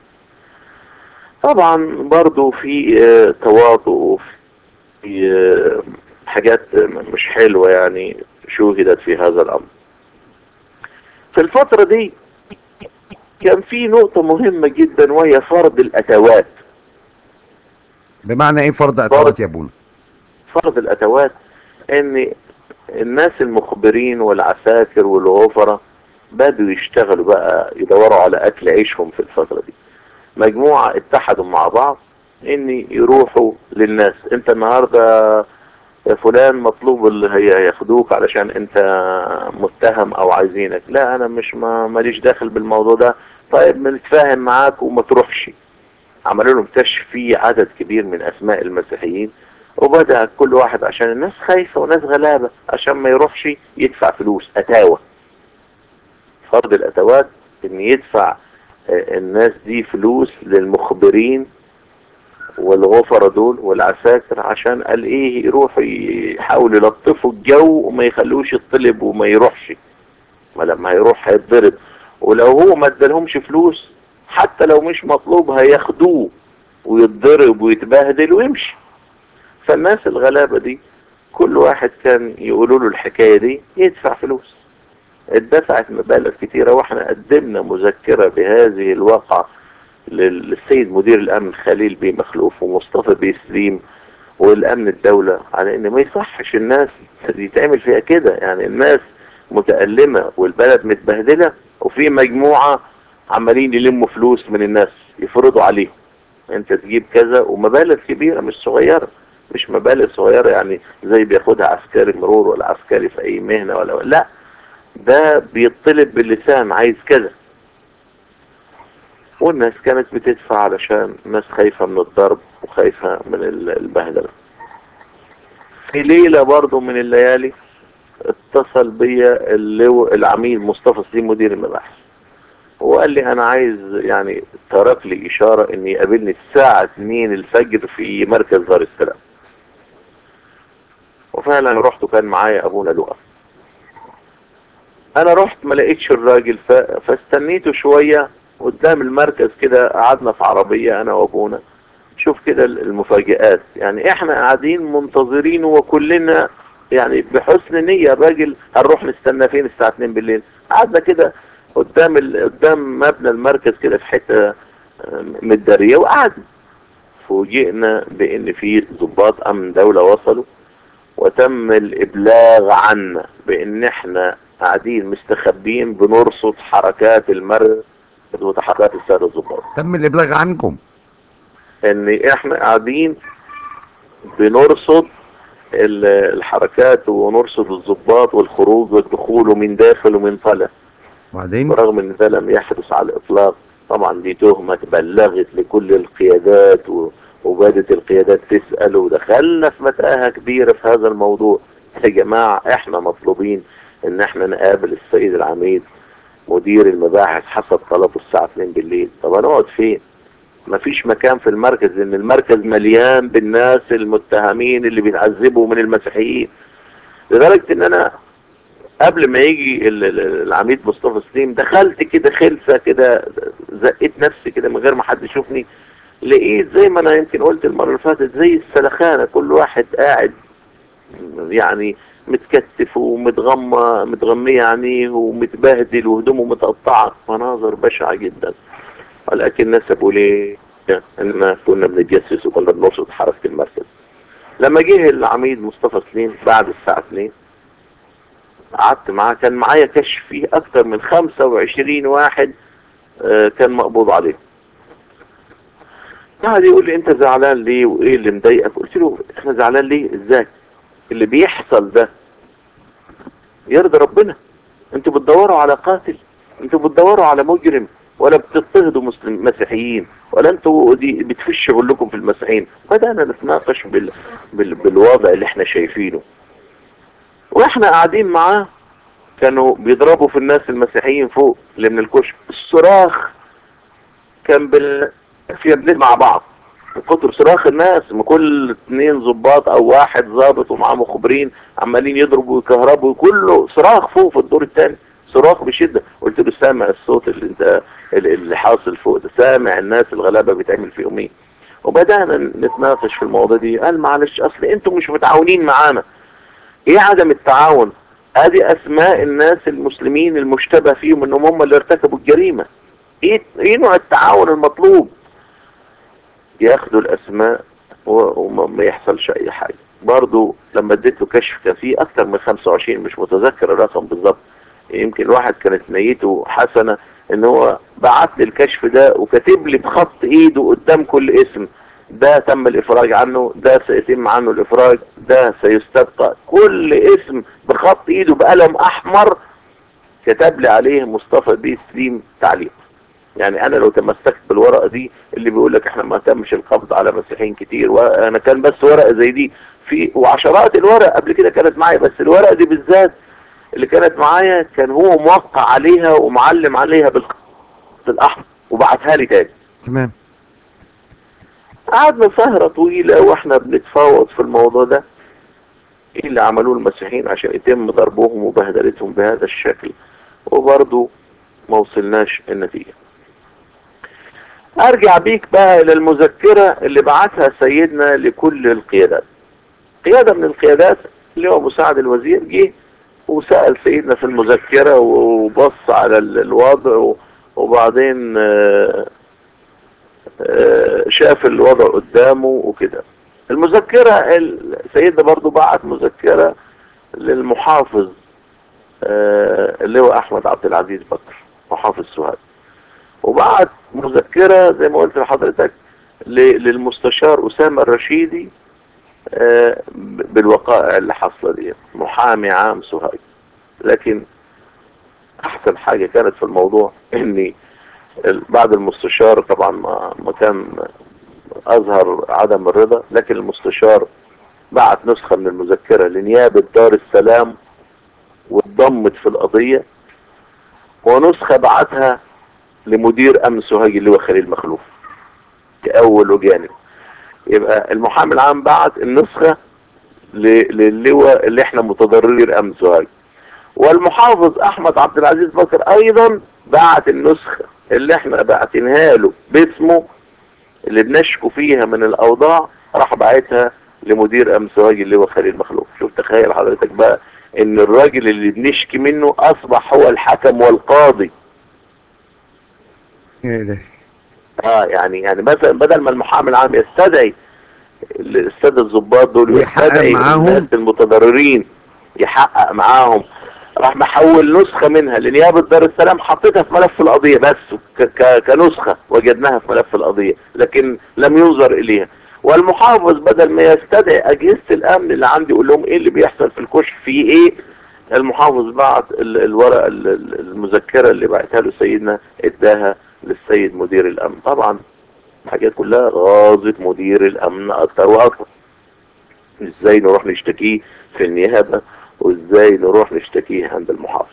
طبعا برضو في آه، تواطؤ وفي آه، حاجات مش حلوة يعني شوهدت في هذا الامر في الفترة دي كان في نقطة مهمة جدا وهي فرض الأتوات بمعنى ايه فرض اتوات يا ابونا فرض الأتوات ان الناس المخبرين والعساكر والغفرة بدوا يشتغلوا بقى يدوروا على أكل عيشهم في الفترة دي مجموعة اتحدوا مع بعض ان يروحوا للناس انت النهاردة يا فلان مطلوب اللي هي ياخدوك علشان انت متهم او عايزينك لا انا مش ما ماليش داخل بالموضوع ده طيب بنتفاهم معاك وما تروحش عملوا لهم كشف في عدد كبير من اسماء المسيحيين وبدأ كل واحد عشان الناس خايفة وناس غلابة عشان ما يروحش يدفع فلوس اتاوة فرض الاتوات ان يدفع آه، الناس دي فلوس للمخبرين والغفرة دول والعساكر عشان قال ايه يروحوا يحاولوا يلطفوا الجو وما يخلوش يطلب وما يروحش ما لما هيروح هيتضرب ولو هو ما ادالهمش فلوس حتى لو مش مطلوب هياخدوه ويتضرب ويتبهدل ويمشي فالناس الغلابة دي كل واحد كان يقولوا له الحكاية دي يدفع فلوس اتدفعت مبالغ كتيرة واحنا قدمنا مذكرة بهذه الواقعة للسيد مدير الامن خليل بيه مخلوف ومصطفى بيه سليم والامن الدولة على ان ما يصحش الناس يتعمل فيها كده يعني الناس متألمة والبلد متبهدلة وفي مجموعة عمالين يلموا فلوس من الناس يفرضوا عليهم انت تجيب كذا ومبالغ كبيرة مش صغيرة مش مبالغ صغيرة يعني زي بياخدها عسكري مرور ولا عسكري في اي مهنة ولا لا ده بيطلب باللسان عايز كذا والناس كانت بتدفع علشان الناس خايفة من الضرب وخايفة من ال- البهدلة في ليلة برضو من الليالي اتصل بيا اللواء العميد مصطفى سليم مدير المباحث وقال لي انا عايز يعني ترك لي اشارة ان يقابلني الساعة 2 الفجر في مركز دار السلام وفعلا رحت وكان معايا ابونا لؤى انا رحت ما لقيتش الراجل ف... فاستنيته شوية قدام المركز كده قعدنا في عربية انا وابونا شوف كده المفاجآت يعني احنا قاعدين منتظرين وكلنا يعني بحسن نية الراجل هنروح نستنى فين الساعة 2 بالليل قعدنا كده قدام ال... قدام مبنى المركز كده في حتة آه، متدارية وقعدنا فوجئنا بان في ضباط امن دولة وصلوا وتم الابلاغ عنا بان احنا قاعدين مستخبين بنرصد حركات المركز وتحركات السادة الضباط تم الابلاغ عنكم ان احنا قاعدين بنرصد ال- الحركات ونرصد الضباط والخروج والدخول ومن داخل ومن طلع وبعدين برغم ان ده لم يحدث على الاطلاق طبعا دي تهمة بلغت لكل القيادات و- وبدت القيادات تسأل ودخلنا في متاهة كبيرة في هذا الموضوع يا جماعة احنا مطلوبين ان احنا نقابل السيد العميد مدير المباحث حسب طلبه الساعة 2 بالليل طب هنقعد فين مفيش مكان في المركز لان المركز مليان بالناس المتهمين اللي بيتعذبوا من المسيحيين لدرجة ان انا قبل ما يجي ال- ال- العميد مصطفى سليم دخلت كده خلفة كده زقيت نفسي كده من غير ما حد يشوفني لقيت زي ما انا يمكن قلت المرة اللي فاتت زي السلخانة كل واحد قاعد يعني متكتف ومتغمى متغمية عينيه ومتبهدل وهدومه متقطعة مناظر بشعة جدا ولكن نسبوا ليه اننا كنا بنتجسس وكنا بنرصد حركة المركز لما جه العميد مصطفى سليم بعد الساعة 2 قعدت معاه كان معايا كشف فيه اكتر من 25 واحد آه، كان مقبوض عليه قعد يقول لي انت زعلان ليه وايه اللي مضايقك قلت له احنا زعلان ليه ازاي اللي بيحصل ده يرضي ربنا انتوا بتدوروا على قاتل انتوا بتدوروا على مجرم ولا بتضطهدوا مسلم مسيحيين ولا انتوا دي بتفش شغلكم في المسيحيين بدأنا نتناقش بال... بال... بالوضع اللي احنا شايفينه واحنا قاعدين معاه كانوا بيضربوا في الناس المسيحيين فوق اللي من الكشك الصراخ كان بال في بنت مع بعض من كتر صراخ الناس ما كل اتنين ظباط او واحد ظابط ومعاه مخبرين عمالين يضربوا ويكهربوا كله صراخ فوق في الدور الثاني صراخ بشدة قلت له سامع الصوت اللي انت اللي حاصل فوق ده سامع الناس الغلابة بتعمل فيهم ايه وبدأنا نتناقش في الموضوع دي قال معلش اصل انتوا مش متعاونين معانا ايه عدم التعاون ادي اسماء الناس المسلمين المشتبه فيهم انهم هم اللي ارتكبوا الجريمة ايه ايه نوع التعاون المطلوب ياخدوا الاسماء و- وما ما يحصلش اي حاجة برضو لما اديت له كشف كان فيه اكتر من 25 مش متذكر الرقم بالظبط يمكن واحد كانت نيته حسنة ان هو بعت لي الكشف ده وكاتب لي بخط ايده قدام كل اسم ده تم الافراج عنه ده سيتم عنه الافراج ده سيستبقى كل اسم بخط ايده بقلم احمر كتب لي عليه مصطفى بيه سليم تعليق يعني انا لو تمسكت بالورقه دي اللي بيقول لك احنا ما تمش القبض على مسيحيين كتير وانا كان بس ورقه زي دي في وعشرات الورق قبل كده كانت معايا بس الورقه دي بالذات اللي كانت معايا كان هو موقع عليها ومعلم عليها بالخط الاحمر وبعتها لي تاني تمام قعدنا سهرة طويلة واحنا بنتفاوض في الموضوع ده ايه اللي عملوه المسيحيين عشان يتم ضربهم وبهدلتهم بهذا الشكل وبرضه ما وصلناش النتيجة ارجع بيك بقى الى المذكرة اللي بعتها سيدنا لكل القيادات قيادة من القيادات اللي هو مساعد الوزير جه وسأل سيدنا في المذكرة وبص على ال- الوضع و- وبعدين آه، آه، شاف الوضع قدامه وكده المذكرة ال- سيدنا برضو بعت مذكرة للمحافظ آه، اللي هو احمد عبد العزيز بكر محافظ سوهاج وبعت مذكرة زي ما قلت لحضرتك ل- للمستشار اسامة الرشيدي آه، ب- بالوقائع اللي حصلة دي محامي عام سوهاج لكن احسن حاجة كانت في الموضوع اني ال- بعد المستشار طبعا ما ما كان اظهر عدم الرضا لكن المستشار بعت نسخة من المذكرة لنيابة دار السلام واتضمت في القضية ونسخة بعتها لمدير امن سوهاج اللي هو خليل مخلوف كأول وجانب يبقى المحامي العام بعت النسخة ل- للواء اللي احنا متضررين امن سوهاج والمحافظ احمد عبد العزيز بكر ايضا بعت النسخة اللي احنا بعتنها له باسمه اللي بنشكو فيها من الاوضاع راح بعتها لمدير امن سواج اللي هو خليل مخلوق شوف تخيل حضرتك بقى ان الراجل اللي بنشكي منه اصبح هو الحكم والقاضي يا إلهي. اه يعني يعني مثلا بدل ما المحامي العام يستدعي الساده الضباط دول ويحقق ويستدعي معاهم. الناس المتضررين يحقق معاهم راح محول نسخه منها لنيابه دار السلام حطيتها في ملف القضيه بس ك- ك- كنسخه وجدناها في ملف القضيه لكن لم ينظر اليها والمحافظ بدل ما يستدعي اجهزه الامن اللي عندي يقول لهم ايه اللي بيحصل في الكشف في ايه المحافظ بعت ال- الورقه ال- ال- المذكره اللي بعتها له سيدنا اداها للسيد مدير الامن طبعا الحاجات كلها غاظت مدير الامن اكتر واكتر ازاي نروح نشتكيه في النيابه وازاي نروح نشتكيه عند المحافظ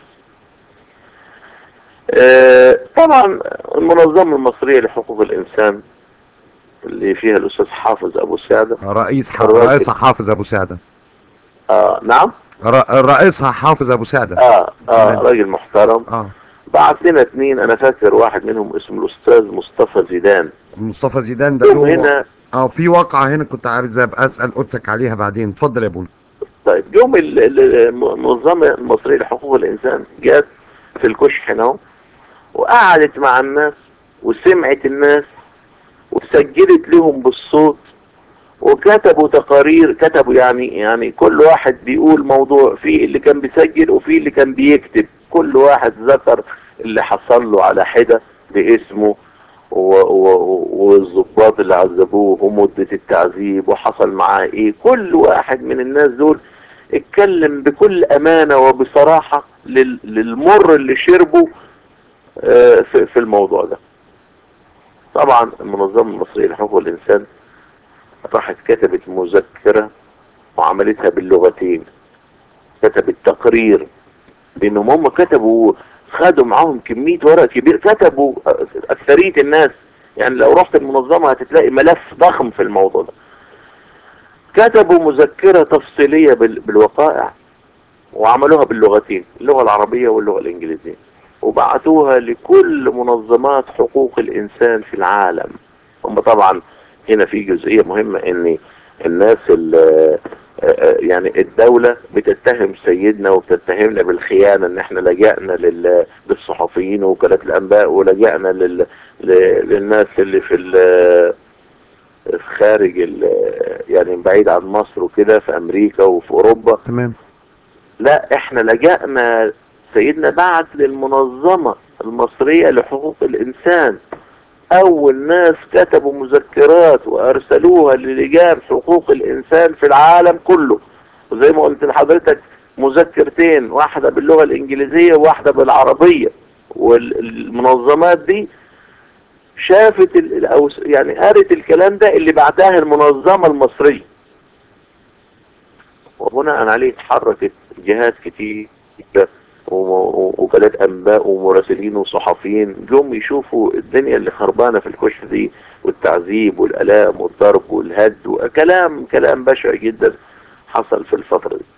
آه، طبعا المنظمه المصريه لحقوق الانسان اللي فيها الاستاذ حافظ ابو سعده رئيس ح... الراجل. رئيسها حافظ ابو سعده آه نعم ر... رئيسها حافظ ابو سعده اه اه تمام. راجل محترم اه بعت لنا اتنين انا فاكر واحد منهم اسمه الاستاذ مصطفى زيدان مصطفى زيدان ده يوم هو هنا اه في واقعة هنا كنت عايز ابقى اسال قدسك عليها بعدين اتفضل يا بولا طيب يوم ال- ال- المنظمة المصرية لحقوق الإنسان جت في الكشح هنا اهو، وقعدت مع الناس وسمعت الناس وسجلت لهم بالصوت وكتبوا تقارير كتبوا يعني يعني كل واحد بيقول موضوع في اللي كان بيسجل وفي اللي كان بيكتب كل واحد ذكر اللي حصل له على حدة باسمه و- و- والضباط اللي عذبوه ومدة التعذيب وحصل معاه ايه كل واحد من الناس دول اتكلم بكل امانة وبصراحة لل- للمر اللي شربه آه، في في الموضوع ده طبعا المنظمة المصرية لحقوق الانسان راحت كتبت مذكرة وعملتها باللغتين كتبت تقرير لانهم هم كتبوا خدوا معاهم كمية ورق كبير كتبوا اكثرية الناس يعني لو رحت المنظمة هتتلاقي ملف ضخم في الموضوع ده كتبوا مذكرة تفصيلية بال- بالوقائع وعملوها باللغتين اللغة العربية واللغة الإنجليزية وبعتوها لكل منظمات حقوق الإنسان في العالم هم طبعا هنا في جزئية مهمة ان الناس ال- يعني الدولة بتتهم سيدنا وبتتهمنا بالخيانة ان احنا لجأنا لل- للصحفيين ووكالات الانباء ولجأنا لل- ل- للناس اللي في ال- في خارج ال- يعني بعيد عن مصر وكده في امريكا وفي اوروبا تمام لا احنا لجأنا سيدنا بعت للمنظمة المصرية لحقوق الانسان اول ناس كتبوا مذكرات وارسلوها للجان حقوق الانسان في العالم كله وزي ما قلت لحضرتك مذكرتين واحدة باللغة الانجليزية وواحدة بالعربية والمنظمات دي شافت ال- او س- يعني قرت الكلام ده اللي بعدها المنظمة المصرية وبناء عليه اتحركت جهات كتير ووكالات انباء ومراسلين وصحفيين جم يشوفوا الدنيا اللي خربانه في الكشف دي والتعذيب والالام والضرب والهد وكلام كلام بشع جدا حصل في الفتره دي.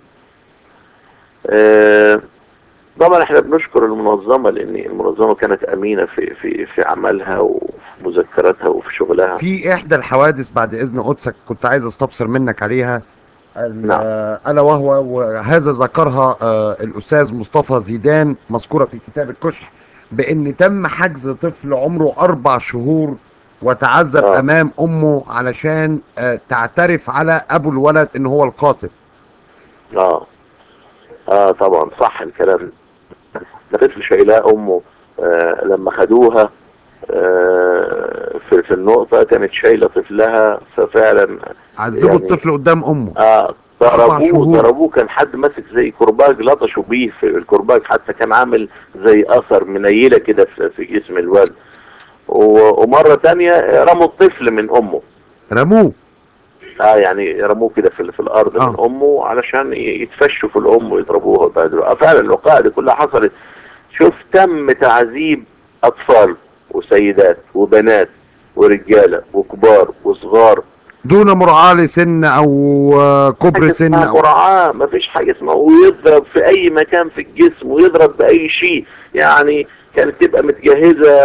آه، طبعا احنا بنشكر المنظمه لان المنظمه كانت امينه في في في عملها وفي مذكراتها وفي شغلها. في احدى الحوادث بعد اذن قدسك كنت عايز استفسر منك عليها ال- نعم. آه، الا وهو وهذا ذكرها آه، الاستاذ مصطفى زيدان مذكوره في كتاب الكشح بان تم حجز طفل عمره اربع شهور وتعذب آه. امام امه علشان آه، تعترف على ابو الولد ان هو القاتل اه اه طبعا صح الكلام ده طفل شايلاه امه آه لما خدوها آه في, في النقطة كانت شايلة طفلها ففعلا عذبوا يعني- الطفل قدام امه آه أربع ضربوه شهور. ضربوه كان حد ماسك زي كرباج لطشوا بيه في الكرباج حتى كان عامل زي اثر منيلة كده في, في جسم الولد و- ومرة تانية رموا الطفل من امه رموه اه يعني رموه كده في, في الارض آه. من امه علشان ي- يتفشوا في الام ويضربوها ويبهدلوها اه فعلا الوقائع دي كلها حصلت شوف تم تعذيب اطفال وسيدات وبنات ورجاله وكبار وصغار دون مراعاة لسن او آه، كبر حاجة سن اسمها او مراعاة مفيش حاجة اسمها ويضرب في أي مكان في الجسم ويضرب بأي شيء يعني كانت تبقى متجهزة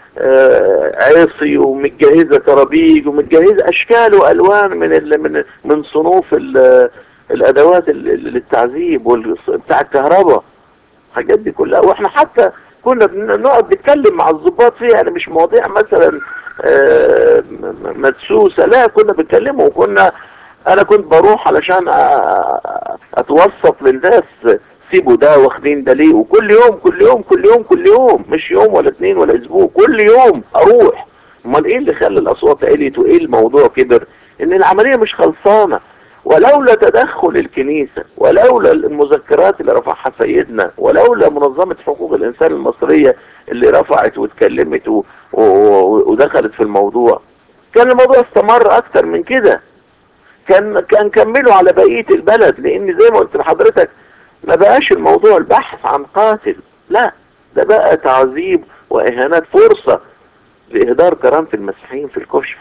آه، عصي ومتجهزه كرابيج ومتجهزه اشكال والوان من ال من من صنوف ال- الادوات ال- ال- للتعذيب وال- بتاع الكهرباء الحاجات دي كلها واحنا حتى كنا بنقعد نتكلم مع الضباط فيها يعني مش مواضيع مثلا آه، م- م- مدسوسه لا كنا بنتكلموا وكنا انا كنت بروح علشان أ- اتوسط للناس سيبوا ده واخدين ده ليه وكل يوم كل يوم كل يوم كل يوم مش يوم ولا اتنين ولا اسبوع كل يوم اروح امال ايه اللي خلى الاصوات عليت وايه الموضوع كبر ان العمليه مش خلصانه ولولا تدخل الكنيسة ولولا المذكرات اللي رفعها سيدنا ولولا منظمة حقوق الإنسان المصرية اللي رفعت واتكلمت و... و... و... ودخلت في الموضوع كان الموضوع استمر أكتر من كده كان كان كملوا على بقية البلد لأن زي ما قلت لحضرتك ما بقاش الموضوع البحث عن قاتل لا ده بقى تعذيب وإهانات فرصة لإهدار كرامة المسيحيين في الكشف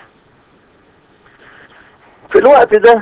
في الوقت ده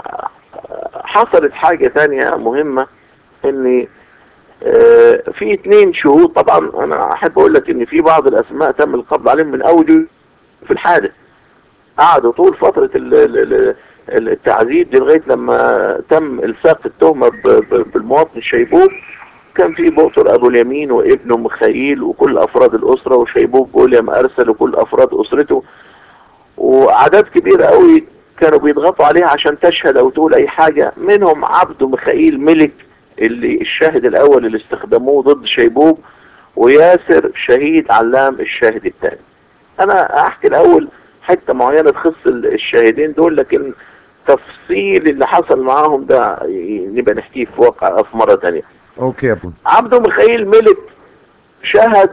حصلت حاجة تانية مهمة ان آه، في اتنين شهود طبعا انا احب اقول لك ان في بعض الاسماء تم القبض عليهم من اول في الحادث قعدوا طول فترة ال- ال- ال- التعذيب دي لغاية لما تم الساق التهمة ب- ب- بالمواطن الشيبوب كان في بؤتر ابو اليمين وابنه مخيل وكل افراد الاسرة وشيبوب ويليام ارسل وكل افراد اسرته واعداد كبيرة قوي كانوا بيضغطوا عليها عشان تشهد او تقول اي حاجة منهم عبده ميخائيل ملك اللي الشاهد الاول اللي استخدموه ضد شيبوب وياسر شهيد علام الشاهد الثاني انا احكي الاول حتة معينة تخص ال- الشاهدين دول لكن تفصيل اللي حصل معاهم ده ي- نبقى نحكيه في واقع في مرة تانية اوكي يا ابونا عبده ميخائيل ملك شهد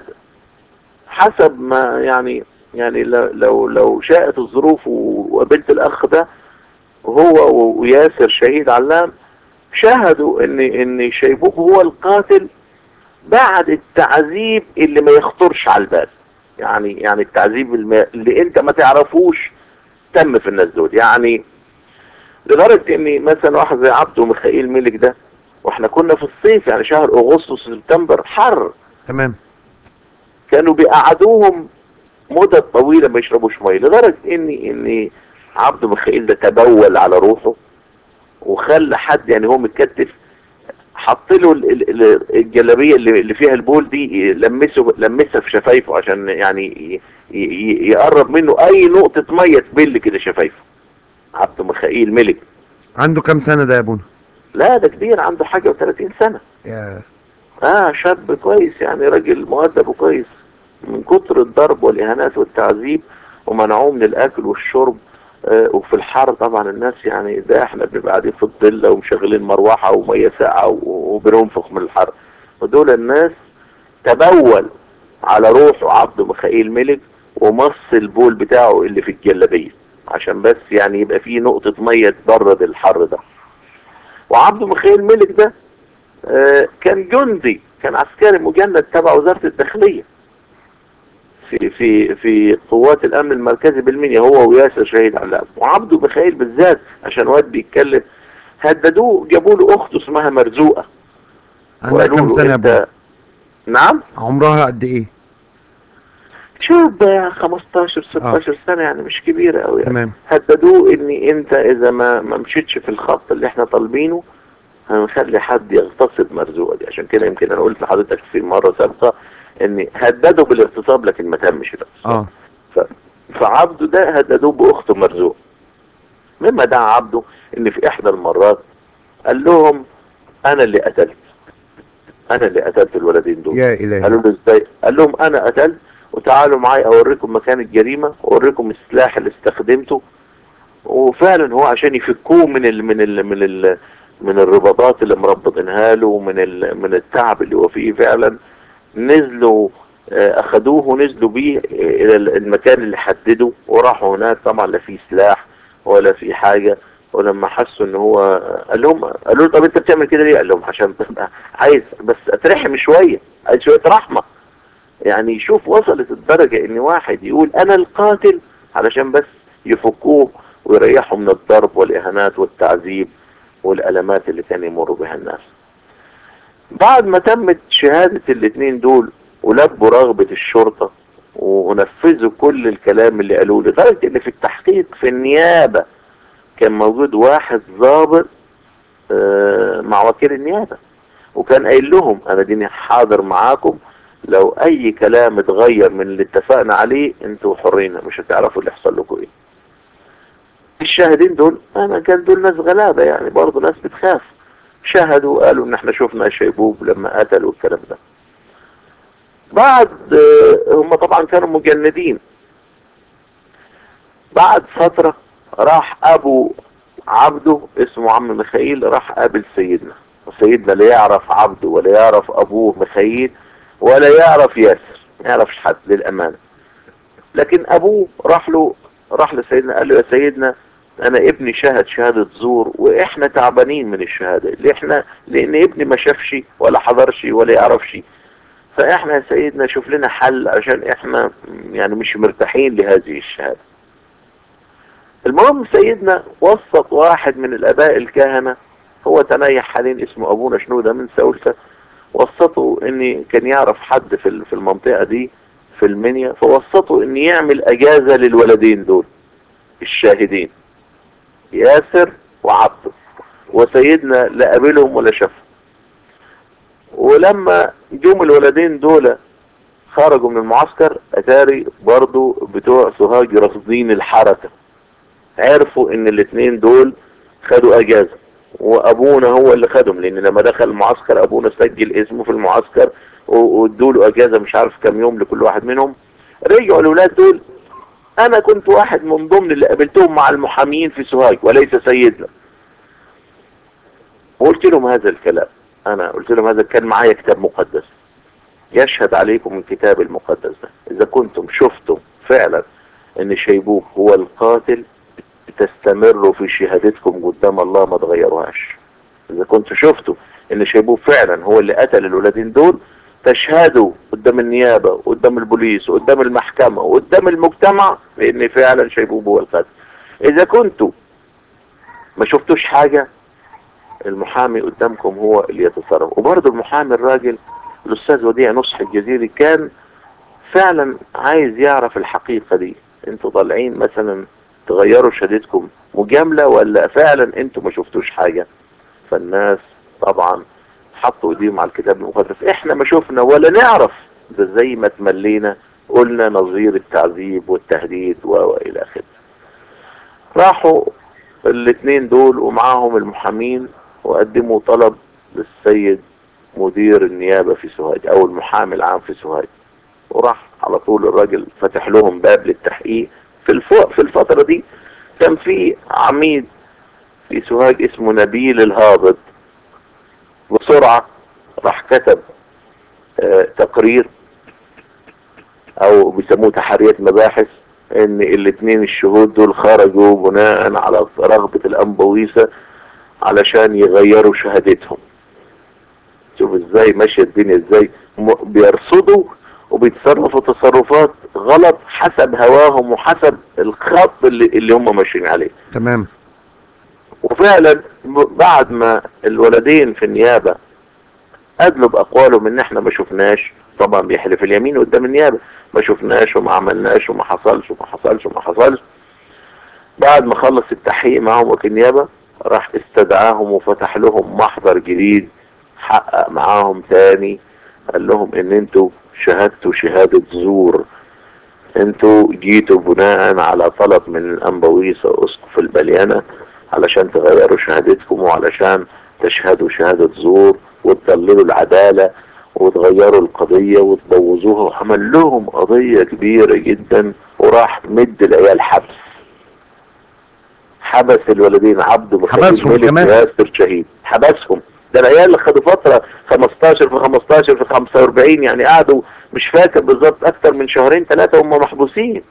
حسب ما يعني يعني لو لو, لو شاءت الظروف وقابلت الاخ ده هو و- وياسر شهيد علام شاهدوا ان ان شيبوب هو القاتل بعد التعذيب اللي ما يخطرش على البال يعني يعني التعذيب الم- اللي انت ما تعرفوش تم في الناس دول يعني لدرجة ان مثلا واحد زي عبده ميخائيل ملك ده واحنا كنا في الصيف يعني شهر اغسطس سبتمبر حر تمام كانوا بيقعدوهم مدة طويلة ما يشربوش مية لدرجة ان ان عبد ميخائيل ده تبول على روحه وخلى حد يعني هو متكتف حط له ال- ال- ال- الجلابيه اللي اللي فيها البول دي لمسه لمسها في شفايفه عشان يعني ي- ي- يقرب منه اي نقطة مية تبل كده شفايفه عبد ميخائيل ملك عنده كام سنة ده يا ابونا لا ده كبير عنده حاجة و30 سنة يا اه شاب كويس يعني راجل مؤدب وكويس من كتر الضرب والاهانات والتعذيب ومنعوه من الاكل والشرب آه وفي الحر طبعا الناس يعني ده احنا بنبقى قاعدين في الضله ومشغلين مروحه وميه ساقعه و- وبننفخ من الحر ودول الناس تبول على روحه عبد ميخائيل ملك ومص البول بتاعه اللي في الجلابيه عشان بس يعني يبقى فيه نقطه ميه تبرد الحر ده وعبد ميخائيل ملك ده آه، كان جندي كان عسكري مجند تبع وزارة الداخلية في في في قوات الامن المركزي بالمنيا هو وياسر شهيد علام وعبده ميخائيل بالذات عشان واد بيتكلم هددوه جابوا له اخته اسمها مرزوقه عندها وقالوا كام له سنة يا انت ابونا نعم عمرها قد ايه شاب يعني 15 16 سنه يعني مش كبيره قوي يعني. تمام هددوه ان انت اذا ما ما مشيتش في الخط اللي احنا طالبينه هنخلي حد يغتصب مرزوقه دي عشان كده يمكن انا قلت لحضرتك في مره سابقه ان هددوا بالاغتصاب لكن ما تمش الاغتصاب اه فعبده ده هددوه باخته مرزوق مما دعا عبده ان في احدى المرات قال لهم انا اللي قتلت انا اللي قتلت الولدين دول يا الهي قالوا له ازاي قال لهم انا قتلت وتعالوا معايا اوريكم مكان الجريمه واوريكم السلاح اللي استخدمته وفعلا هو عشان يفكوه من ال من ال من ال من الرباطات اللي مربطينها له ومن ال من التعب اللي هو فيه فعلا نزلوا آه، اخدوه ونزلوا بيه آه، الى المكان اللي حدده وراحوا هناك طبعا لا في سلاح ولا في حاجه ولما حسوا ان هو قال لهم قالوا له طب انت بتعمل كده ليه؟ قال لهم عشان تبقى عايز بس اترحم شويه عايز شويه رحمه يعني شوف وصلت الدرجه ان واحد يقول انا القاتل علشان بس يفكوه ويريحوا من الضرب والاهانات والتعذيب والالمات اللي كان يمر بها الناس بعد ما تمت شهادة الاثنين دول ولبوا رغبة الشرطة ونفذوا كل الكلام اللي قالوه لدرجة ان في التحقيق في النيابة كان موجود واحد ضابط آه، مع وكيل النيابة وكان قايل لهم انا ديني حاضر معاكم لو اي كلام اتغير من اللي اتفقنا عليه انتوا حرين مش هتعرفوا اللي يحصل لكم ايه الشاهدين دول انا كان دول ناس غلابة يعني برضه ناس بتخاف شهدوا وقالوا ان احنا شفنا شيبوب لما قتلوا الكلام ده بعد آه، هم طبعا كانوا مجندين بعد فترة راح ابو عبده اسمه عم ميخائيل راح قابل سيدنا وسيدنا لا يعرف عبده ولا يعرف ابوه ميخائيل ولا يعرف ياسر ما يعرفش حد للامانة لكن ابوه راح له راح لسيدنا قال له يا سيدنا انا ابني شهد شهادة زور واحنا تعبانين من الشهادة اللي احنا لان ابني ما شافش ولا حضرش ولا يعرفش فاحنا يا سيدنا شوف لنا حل عشان احنا يعني مش مرتاحين لهذه الشهادة المهم سيدنا وسط واحد من الاباء الكهنة هو تنيح حاليا اسمه ابونا شنودة من سولسة وسطه ان كان يعرف حد في ال- في المنطقة دي في المنيا فوسطه ان يعمل اجازة للولدين دول الشاهدين ياسر وعبده وسيدنا لا قابلهم ولا شافهم ولما جم الولدين دول خرجوا من المعسكر اتاري برضو بتوع سوهاج راصدين الحركة عرفوا ان الاثنين دول خدوا اجازة وابونا هو اللي خدهم لان لما دخل المعسكر ابونا سجل اسمه في المعسكر وادوا له اجازة مش عارف كام يوم لكل واحد منهم رجعوا الاولاد دول انا كنت واحد من ضمن اللي قابلتهم مع المحامين في سوهاج وليس سيدنا وقلت لهم هذا الكلام انا قلت لهم هذا كان معايا كتاب مقدس يشهد عليكم الكتاب المقدس ده اذا كنتم شفتم فعلا ان شيبوب هو القاتل تستمروا في شهادتكم قدام الله ما تغيروهاش اذا كنتوا شفتوا ان شيبوب فعلا هو اللي قتل الولادين دول تشهدوا قدام النيابة وقدام البوليس وقدام المحكمة وقدام المجتمع بان فعلا شيبوب هو القاتل اذا كنتوا ما شفتوش حاجة المحامي قدامكم هو اللي يتصرف وبرضه المحامي الراجل الاستاذ وديع نصح الجزيري كان فعلا عايز يعرف الحقيقة دي انتوا طالعين مثلا تغيروا شهادتكم مجاملة ولا فعلا انتوا ما شفتوش حاجة فالناس طبعا حطوا ايديهم على الكتاب المقدس احنا ما شفنا ولا نعرف ده زي ما تملينا قلنا نظير التعذيب والتهديد والى اخره راحوا الاثنين دول ومعاهم المحامين وقدموا طلب للسيد مدير النيابة في سوهاج او المحامي العام في سوهاج وراح على طول الراجل فتح لهم باب للتحقيق في الفوق في الفترة دي كان في عميد في سوهاج اسمه نبيل الهابط بسرعة راح كتب آه تقرير او بيسموه تحريات مباحث ان الاثنين الشهود دول خرجوا بناء على رغبة الانبويسة علشان يغيروا شهادتهم شوف ازاي ماشية الدنيا ازاي بيرصدوا وبيتصرفوا تصرفات غلط حسب هواهم وحسب الخط اللي, اللي هم ماشيين عليه تمام وفعلا بعد ما الولدين في النيابة ادلوا باقوالهم ان احنا ما شفناش طبعا بيحلف اليمين قدام النيابة ما شفناش وما عملناش وما حصلش وما حصلش وما حصلش بعد ما خلص التحقيق معاهم وكيل النيابة راح استدعاهم وفتح لهم محضر جديد حقق معاهم تاني قال لهم ان انتوا شهدتوا شهادة زور انتوا جيتوا بناء على طلب من الانبويسة اسقف البليانة علشان تغيروا شهادتكم وعلشان تشهدوا شهادة زور وتضللوا العدالة وتغيروا القضية وتبوظوها وعمل لهم قضية كبيرة جدا وراح مد العيال حبس حبس الولدين عبد حبسهم كمان ياسر شهيد حبسهم ده العيال اللي خدوا فترة 15 في 15 في 45 يعني قعدوا مش فاكر بالظبط اكتر من شهرين ثلاثة هم محبوسين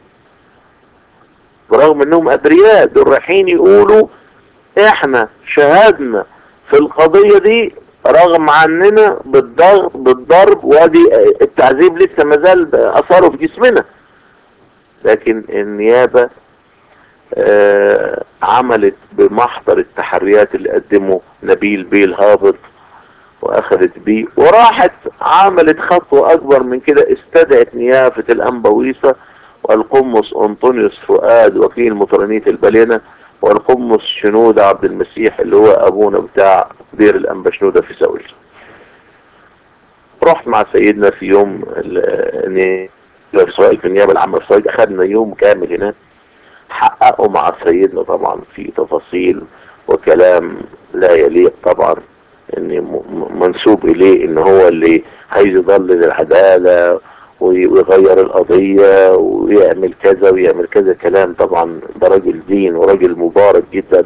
برغم انهم ابرياء دول رايحين يقولوا احنا شهدنا في القضية دي رغم عننا بالضغط بالضرب وادي التعذيب لسه مازال اثاره في جسمنا لكن النيابة آه عملت بمحضر التحريات اللي قدمه نبيل بيه الهابط واخذت بيه وراحت عملت خطوة اكبر من كده استدعت نيافة الانبويسة والقمص انطونيوس فؤاد وكيل مطرانية البلينة والقمص شنودة عبد المسيح اللي هو ابونا بتاع دير الانبا شنودة في ساول رحت مع سيدنا في يوم ال- في سؤال في النيابة العامة في سويد اخذنا يوم كامل هناك حققوا مع سيدنا طبعا في تفاصيل وكلام لا يليق طبعا ان م- م- منسوب اليه ان هو اللي عايز يضلل العدالة وي- ويغير القضية ويعمل كذا ويعمل كذا كلام طبعا ده راجل دين وراجل مبارك جدا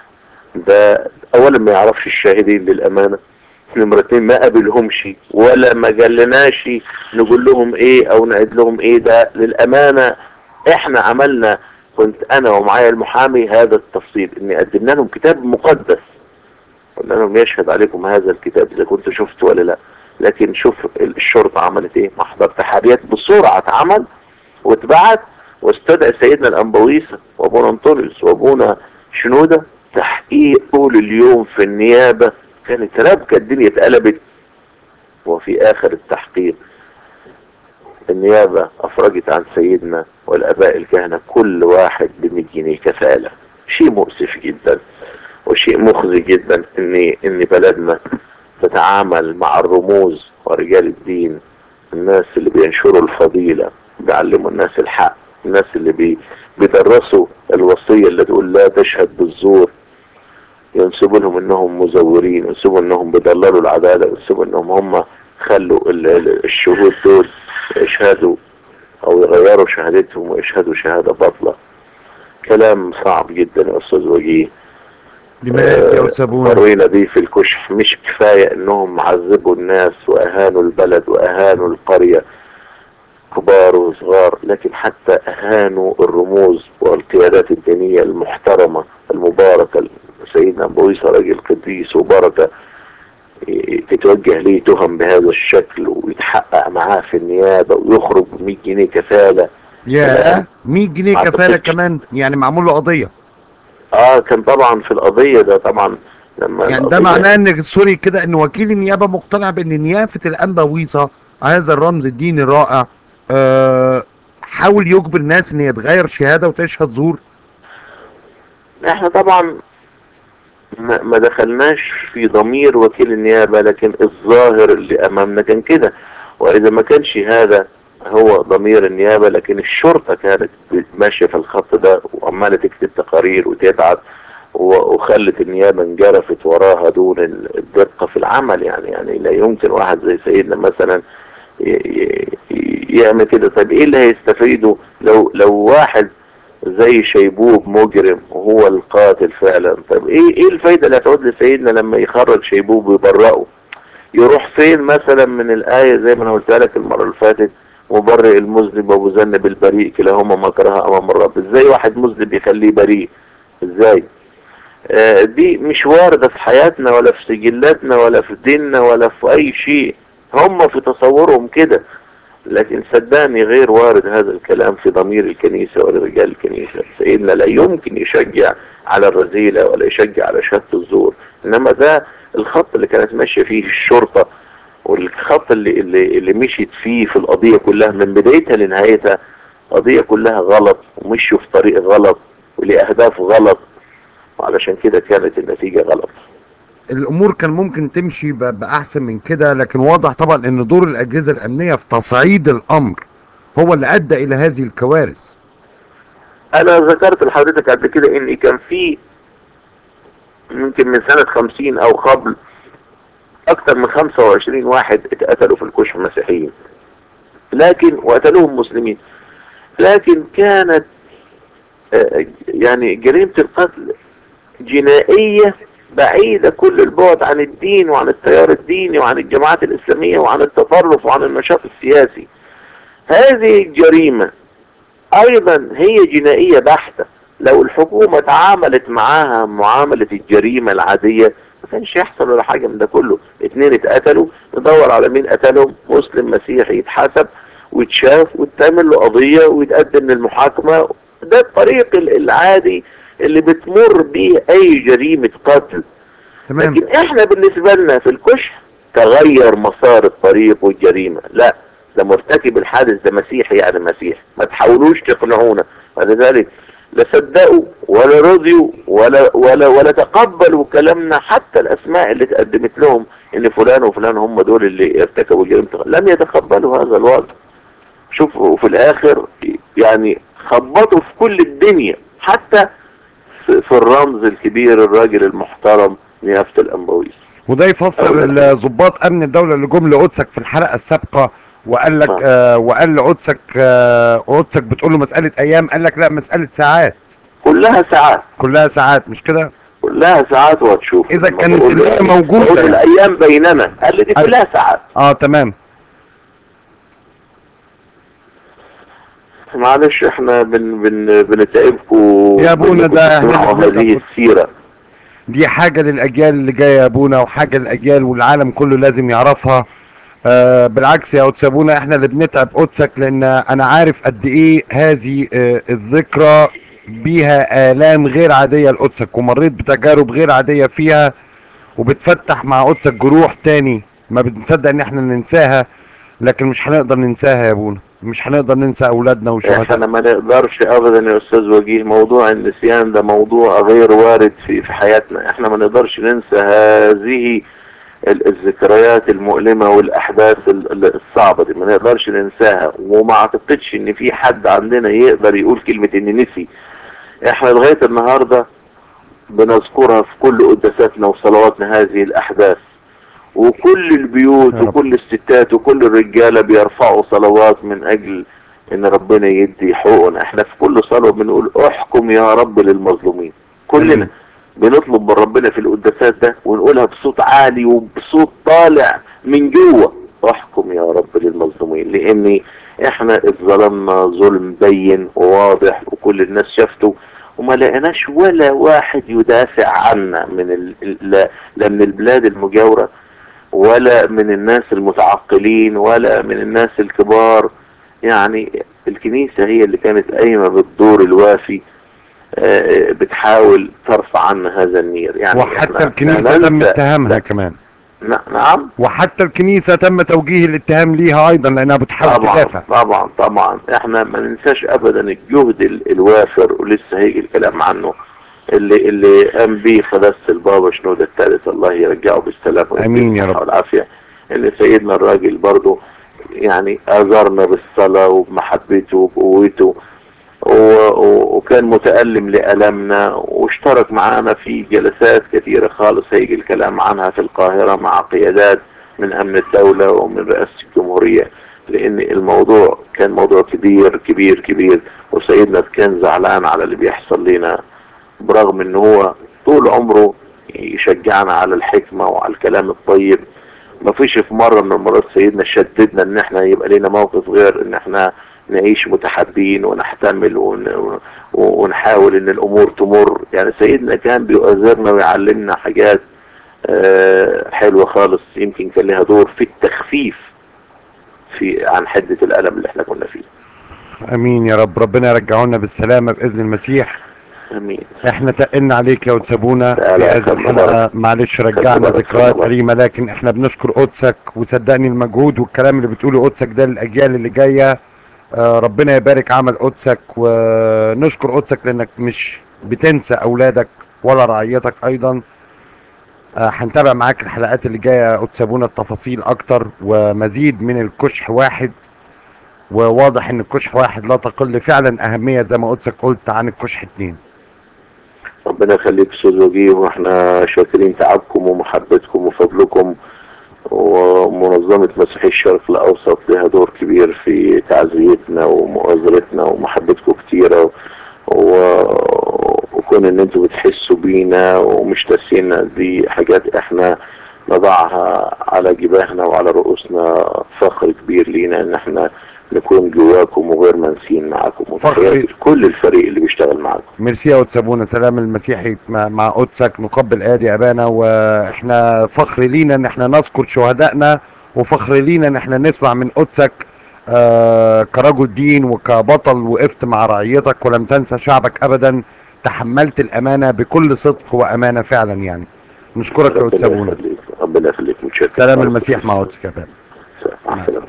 ده اولا ما يعرفش الشاهدين للامانة نمرة اتنين ما قابلهمش ولا ما جالناش نقول لهم ايه او نعيد لهم ايه ده للامانة احنا عملنا كنت انا ومعايا المحامي هذا التفصيل اني قدمنا لهم كتاب مقدس قلنا لهم يشهد عليكم هذا الكتاب اذا كنت شفت ولا لا لكن شوف الشرطة عملت ايه محضر تحريات بسرعة اتعمل واتبعت واستدعى سيدنا الانبويسة وابونا انطونيوس وابونا شنودة تحقيق طول اليوم في النيابة كانت رابكة الدنيا اتقلبت وفي اخر التحقيق النيابة افرجت عن سيدنا والاباء الكهنة كل واحد ب جنيه كفالة شيء مؤسف جدا وشيء مخزي جدا ان ان بلدنا تتعامل مع الرموز ورجال الدين الناس اللي بينشروا الفضيلة بيعلموا الناس الحق الناس اللي بي بيدرسوا الوصية اللي تقول لا تشهد بالزور ينسبوا لهم انهم مزورين ينسبوا انهم بيضللوا العدالة ينسبوا انهم هم خلوا ال- ال- الشهود دول يشهدوا او يغيروا شهادتهم ويشهدوا شهادة باطلة كلام صعب جدا يا استاذ وجيه لماذا يا أستاذ مرينا بيه في الكشف مش كفاية انهم عذبوا الناس واهانوا البلد واهانوا القرية كبار وصغار لكن حتى اهانوا الرموز والقيادات الدينية المحترمة المباركة سيدنا ابو عيسى راجل قديس وبركة ي- تتوجه ليه تهم بهذا الشكل ويتحقق معاه في النيابة ويخرج ب 100 جنيه كفالة يا 100 جنيه ما كفالة أعتقدش. كمان يعني معمول له قضية اه كان طبعا في القضية ده طبعا لما يعني ده القضية- معناه ان سوري كده ان وكيل النيابة مقتنع بان نيافة الانبا ويصة هذا الرمز الديني الرائع آه حاول يجبر الناس ان هي تغير شهادة وتشهد زور احنا طبعا ما ما دخلناش في ضمير وكيل النيابة لكن الظاهر اللي امامنا كان كده واذا ما كانش هذا هو ضمير النيابة لكن الشرطة كانت ماشية في الخط ده وعمالة تكتب تقارير وتتعب و- وخلت النيابة انجرفت وراها دون ال- الدقة في العمل يعني يعني لا يمكن واحد زي سيدنا مثلا ي- ي- يعمل كده طيب ايه اللي هيستفيده لو لو واحد زي شيبوب مجرم وهو القاتل فعلا طب ايه ايه الفايدة اللي هتعود لسيدنا لما يخرج شيبوب ويبرئه يروح فين مثلا من الآية زي ما انا قلت لك المرة اللي فاتت مبرئ المذنب ومذنب البريء كلاهما مكرها امام الرب ازاي واحد مذنب يخليه بريء ازاي آه دي مش واردة في حياتنا ولا في سجلاتنا ولا في ديننا ولا في اي شيء هم في تصورهم كده لكن صدقني غير وارد هذا الكلام في ضمير الكنيسة ولا رجال الكنيسة سيدنا لا يمكن يشجع على الرذيلة ولا يشجع على شهادة الزور انما ده الخط اللي كانت ماشية فيه الشرطة والخط اللي, اللي, اللي مشيت فيه في القضية كلها من بدايتها لنهايتها قضية كلها غلط ومشوا في طريق غلط ولأهداف غلط وعلشان كده كانت النتيجة غلط الامور كان ممكن تمشي ب- باحسن من كده لكن واضح طبعا ان دور الاجهزة الامنية في تصعيد الامر هو اللي ادى الى هذه الكوارث انا ذكرت لحضرتك قبل كده ان كان في يمكن من سنة خمسين او قبل اكثر من خمسة وعشرين واحد اتقتلوا في الكشف مسيحيين لكن وقتلوهم مسلمين لكن كانت آه، يعني جريمة القتل جنائية بعيدة كل البعد عن الدين وعن التيار الديني وعن الجماعات الإسلامية وعن التطرف وعن النشاط السياسي هذه الجريمة أيضا هي جنائية بحتة لو الحكومة تعاملت معاها معاملة الجريمة العادية ما كانش يحصل ولا حاجة من ده كله اتنين اتقتلوا ندور على مين قتلهم مسلم مسيحي يتحاسب ويتشاف وتعمل له قضية ويتقدم للمحاكمة ده الطريق ال- العادي اللي بتمر بيه اي جريمة قتل تمام لكن احنا بالنسبة لنا في الكشف تغير مسار الطريق والجريمة لا ده مرتكب الحادث ده مسيحي يعني مسيح ما تحاولوش تقنعونا ولذلك لا صدقوا ولا رضيوا ولا ولا ولا تقبلوا كلامنا حتى الاسماء اللي تقدمت لهم ان فلان وفلان هم دول اللي ارتكبوا جريمه لم يتقبلوا هذا الوضع شوفوا وفي الاخر يعني خبطوا في كل الدنيا حتى في, في الرمز الكبير الراجل المحترم نيافه الانبويس وده يفسر ضباط امن الدوله اللي جم لقدسك في الحلقه السابقه وقال لك نعم. آه وقال لقدسك آه قدسك بتقول له مساله ايام قال لك لا مساله ساعات كلها ساعات كلها ساعات مش كده كلها ساعات وهتشوف إذا لما كانت بقول له النية يعني موجودة بقول يعني. الايام بيننا قال لي دي أيوة. كلها ساعات اه تمام معلش احنا بن بن بنتعبكم يا أبونا ده إحنا تسمعوا بنتعب. هذه السيره دي حاجة للأجيال اللي جاية يا أبونا وحاجة للأجيال والعالم كله لازم يعرفها آه بالعكس يا قدس أبونا احنا اللي بنتعب قدسك لأن أنا عارف قد إيه هذه آه الذكرى بيها آلام غير عادية لقدسك ومريت بتجارب غير عادية فيها وبتفتح مع قدسك جروح تاني ما بنصدق إن احنا ننساها لكن مش هنقدر ننساها يا أبونا مش هنقدر ننسى أولادنا وشهدائنا احنا ما نقدرش ابدا يا استاذ وجيه موضوع النسيان ده موضوع غير وارد في في حياتنا احنا ما نقدرش ننسى هذه ال- الذكريات المؤلمة والاحداث ال- ال- الصعبة دي ما نقدرش ننساها وما اعتقدش ان في حد عندنا يقدر يقول كلمة اني نسي احنا لغاية النهاردة بنذكرها في كل قداساتنا وصلواتنا هذه الاحداث وكل البيوت يا رب. وكل الستات وكل الرجالة بيرفعوا صلوات من اجل ان ربنا يدي حقوقنا احنا في كل صلاة بنقول احكم يا رب للمظلومين كلنا آمين. بنطلب من ربنا في القداسات ده ونقولها بصوت عالي وبصوت طالع من جوه احكم يا رب للمظلومين لان احنا اتظلمنا ظلم بين وواضح وكل الناس شافته وما لقيناش ولا واحد يدافع عنا من ال... لا... لا من البلاد المجاورة ولا من الناس المتعقلين ولا من الناس الكبار يعني الكنيسة هي اللي كانت قايمة بالدور الوافي آه، بتحاول ترفع عنا هذا النير يعني وحتى إحنا الكنيسة لا تم ننسى- اتهامها كمان ن- نعم وحتى الكنيسة تم توجيه الاتهام ليها ايضا لانها بتحاول طبعا تدافع طبعا طبعا احنا ما ننساش ابدا الجهد ال- الوافر ولسه هيجي الكلام عنه اللي اللي قام بيه قداسة البابا شنودة الثالث الله يرجعه بالسلامة آمين يا والصحة رب. والعافية اللي سيدنا الراجل برضه يعني آزرنا بالصلاة وبمحبته وبقوته و- و- وكان متألم لألمنا واشترك معانا في جلسات كثيرة خالص هيجي الكلام عنها في القاهرة مع قيادات من أمن الدولة ومن رئاسة الجمهورية لأن الموضوع كان موضوع كبير كبير كبير وسيدنا كان زعلان على اللي بيحصل لنا برغم ان هو طول عمره يشجعنا على الحكمة وعلى الكلام الطيب ما فيش في مرة من المرات سيدنا شددنا ان احنا يبقى لنا موقف غير ان احنا نعيش متحابين ونحتمل ون... ون- ونحاول ان الامور تمر يعني سيدنا كان بيؤذرنا ويعلمنا حاجات آه، حلوة خالص يمكن كان لها دور في التخفيف في عن حدة الألم اللي احنا كنا فيه امين يا رب ربنا يرجعونا بالسلامة باذن المسيح امين احنا تقلنا عليك يا وتسابونا في لا، لا، هذه خلي الحلقة بالك. معلش رجعنا خلي بالك، ذكريات خلي بالك. أليمة لكن احنا بنشكر قدسك وصدقني المجهود والكلام اللي بتقوله قدسك ده للأجيال اللي جاية آه، ربنا يبارك عمل قدسك ونشكر قدسك لأنك مش بتنسى أولادك ولا رعيتك أيضا آه، هنتابع معاك الحلقات اللي جاية يا قدس أبونا التفاصيل أكتر ومزيد من الكشح واحد وواضح ان الكشح واحد لا تقل فعلا اهمية زي ما قدسك قلت عن الكشح اتنين ربنا يخليك استاذ وجيه واحنا شاكرين تعبكم ومحبتكم وفضلكم ومنظمة مسيحي الشرق الأوسط لها دور كبير في تعزيتنا ومؤازرتنا ومحبتكم كتيرة و... وكون ان انتوا بتحسوا بينا ومش تاسينا دي حاجات احنا نضعها على جباهنا وعلى رؤوسنا فخر كبير لينا ان احنا نكون جواكم وغير منسيين معاكم وتحياتي لكل الفريق اللي بيشتغل معاكم ميرسي يا قدس ابونا سلام المسيحي مع, مع قدسك نقبل ايادي ابانا واحنا فخر لينا ان احنا نذكر شهدائنا وفخر لينا ان احنا نسمع من قدسك آه كرجل دين وكبطل وقفت مع رعيتك ولم تنسى شعبك ابدا تحملت الامانه بكل صدق وامانه فعلا يعني نشكرك يا قدس ربنا ابونا يخليك ربنا يخليك متشكر سلام المسيح مع قدسك يا بابا مع السلامة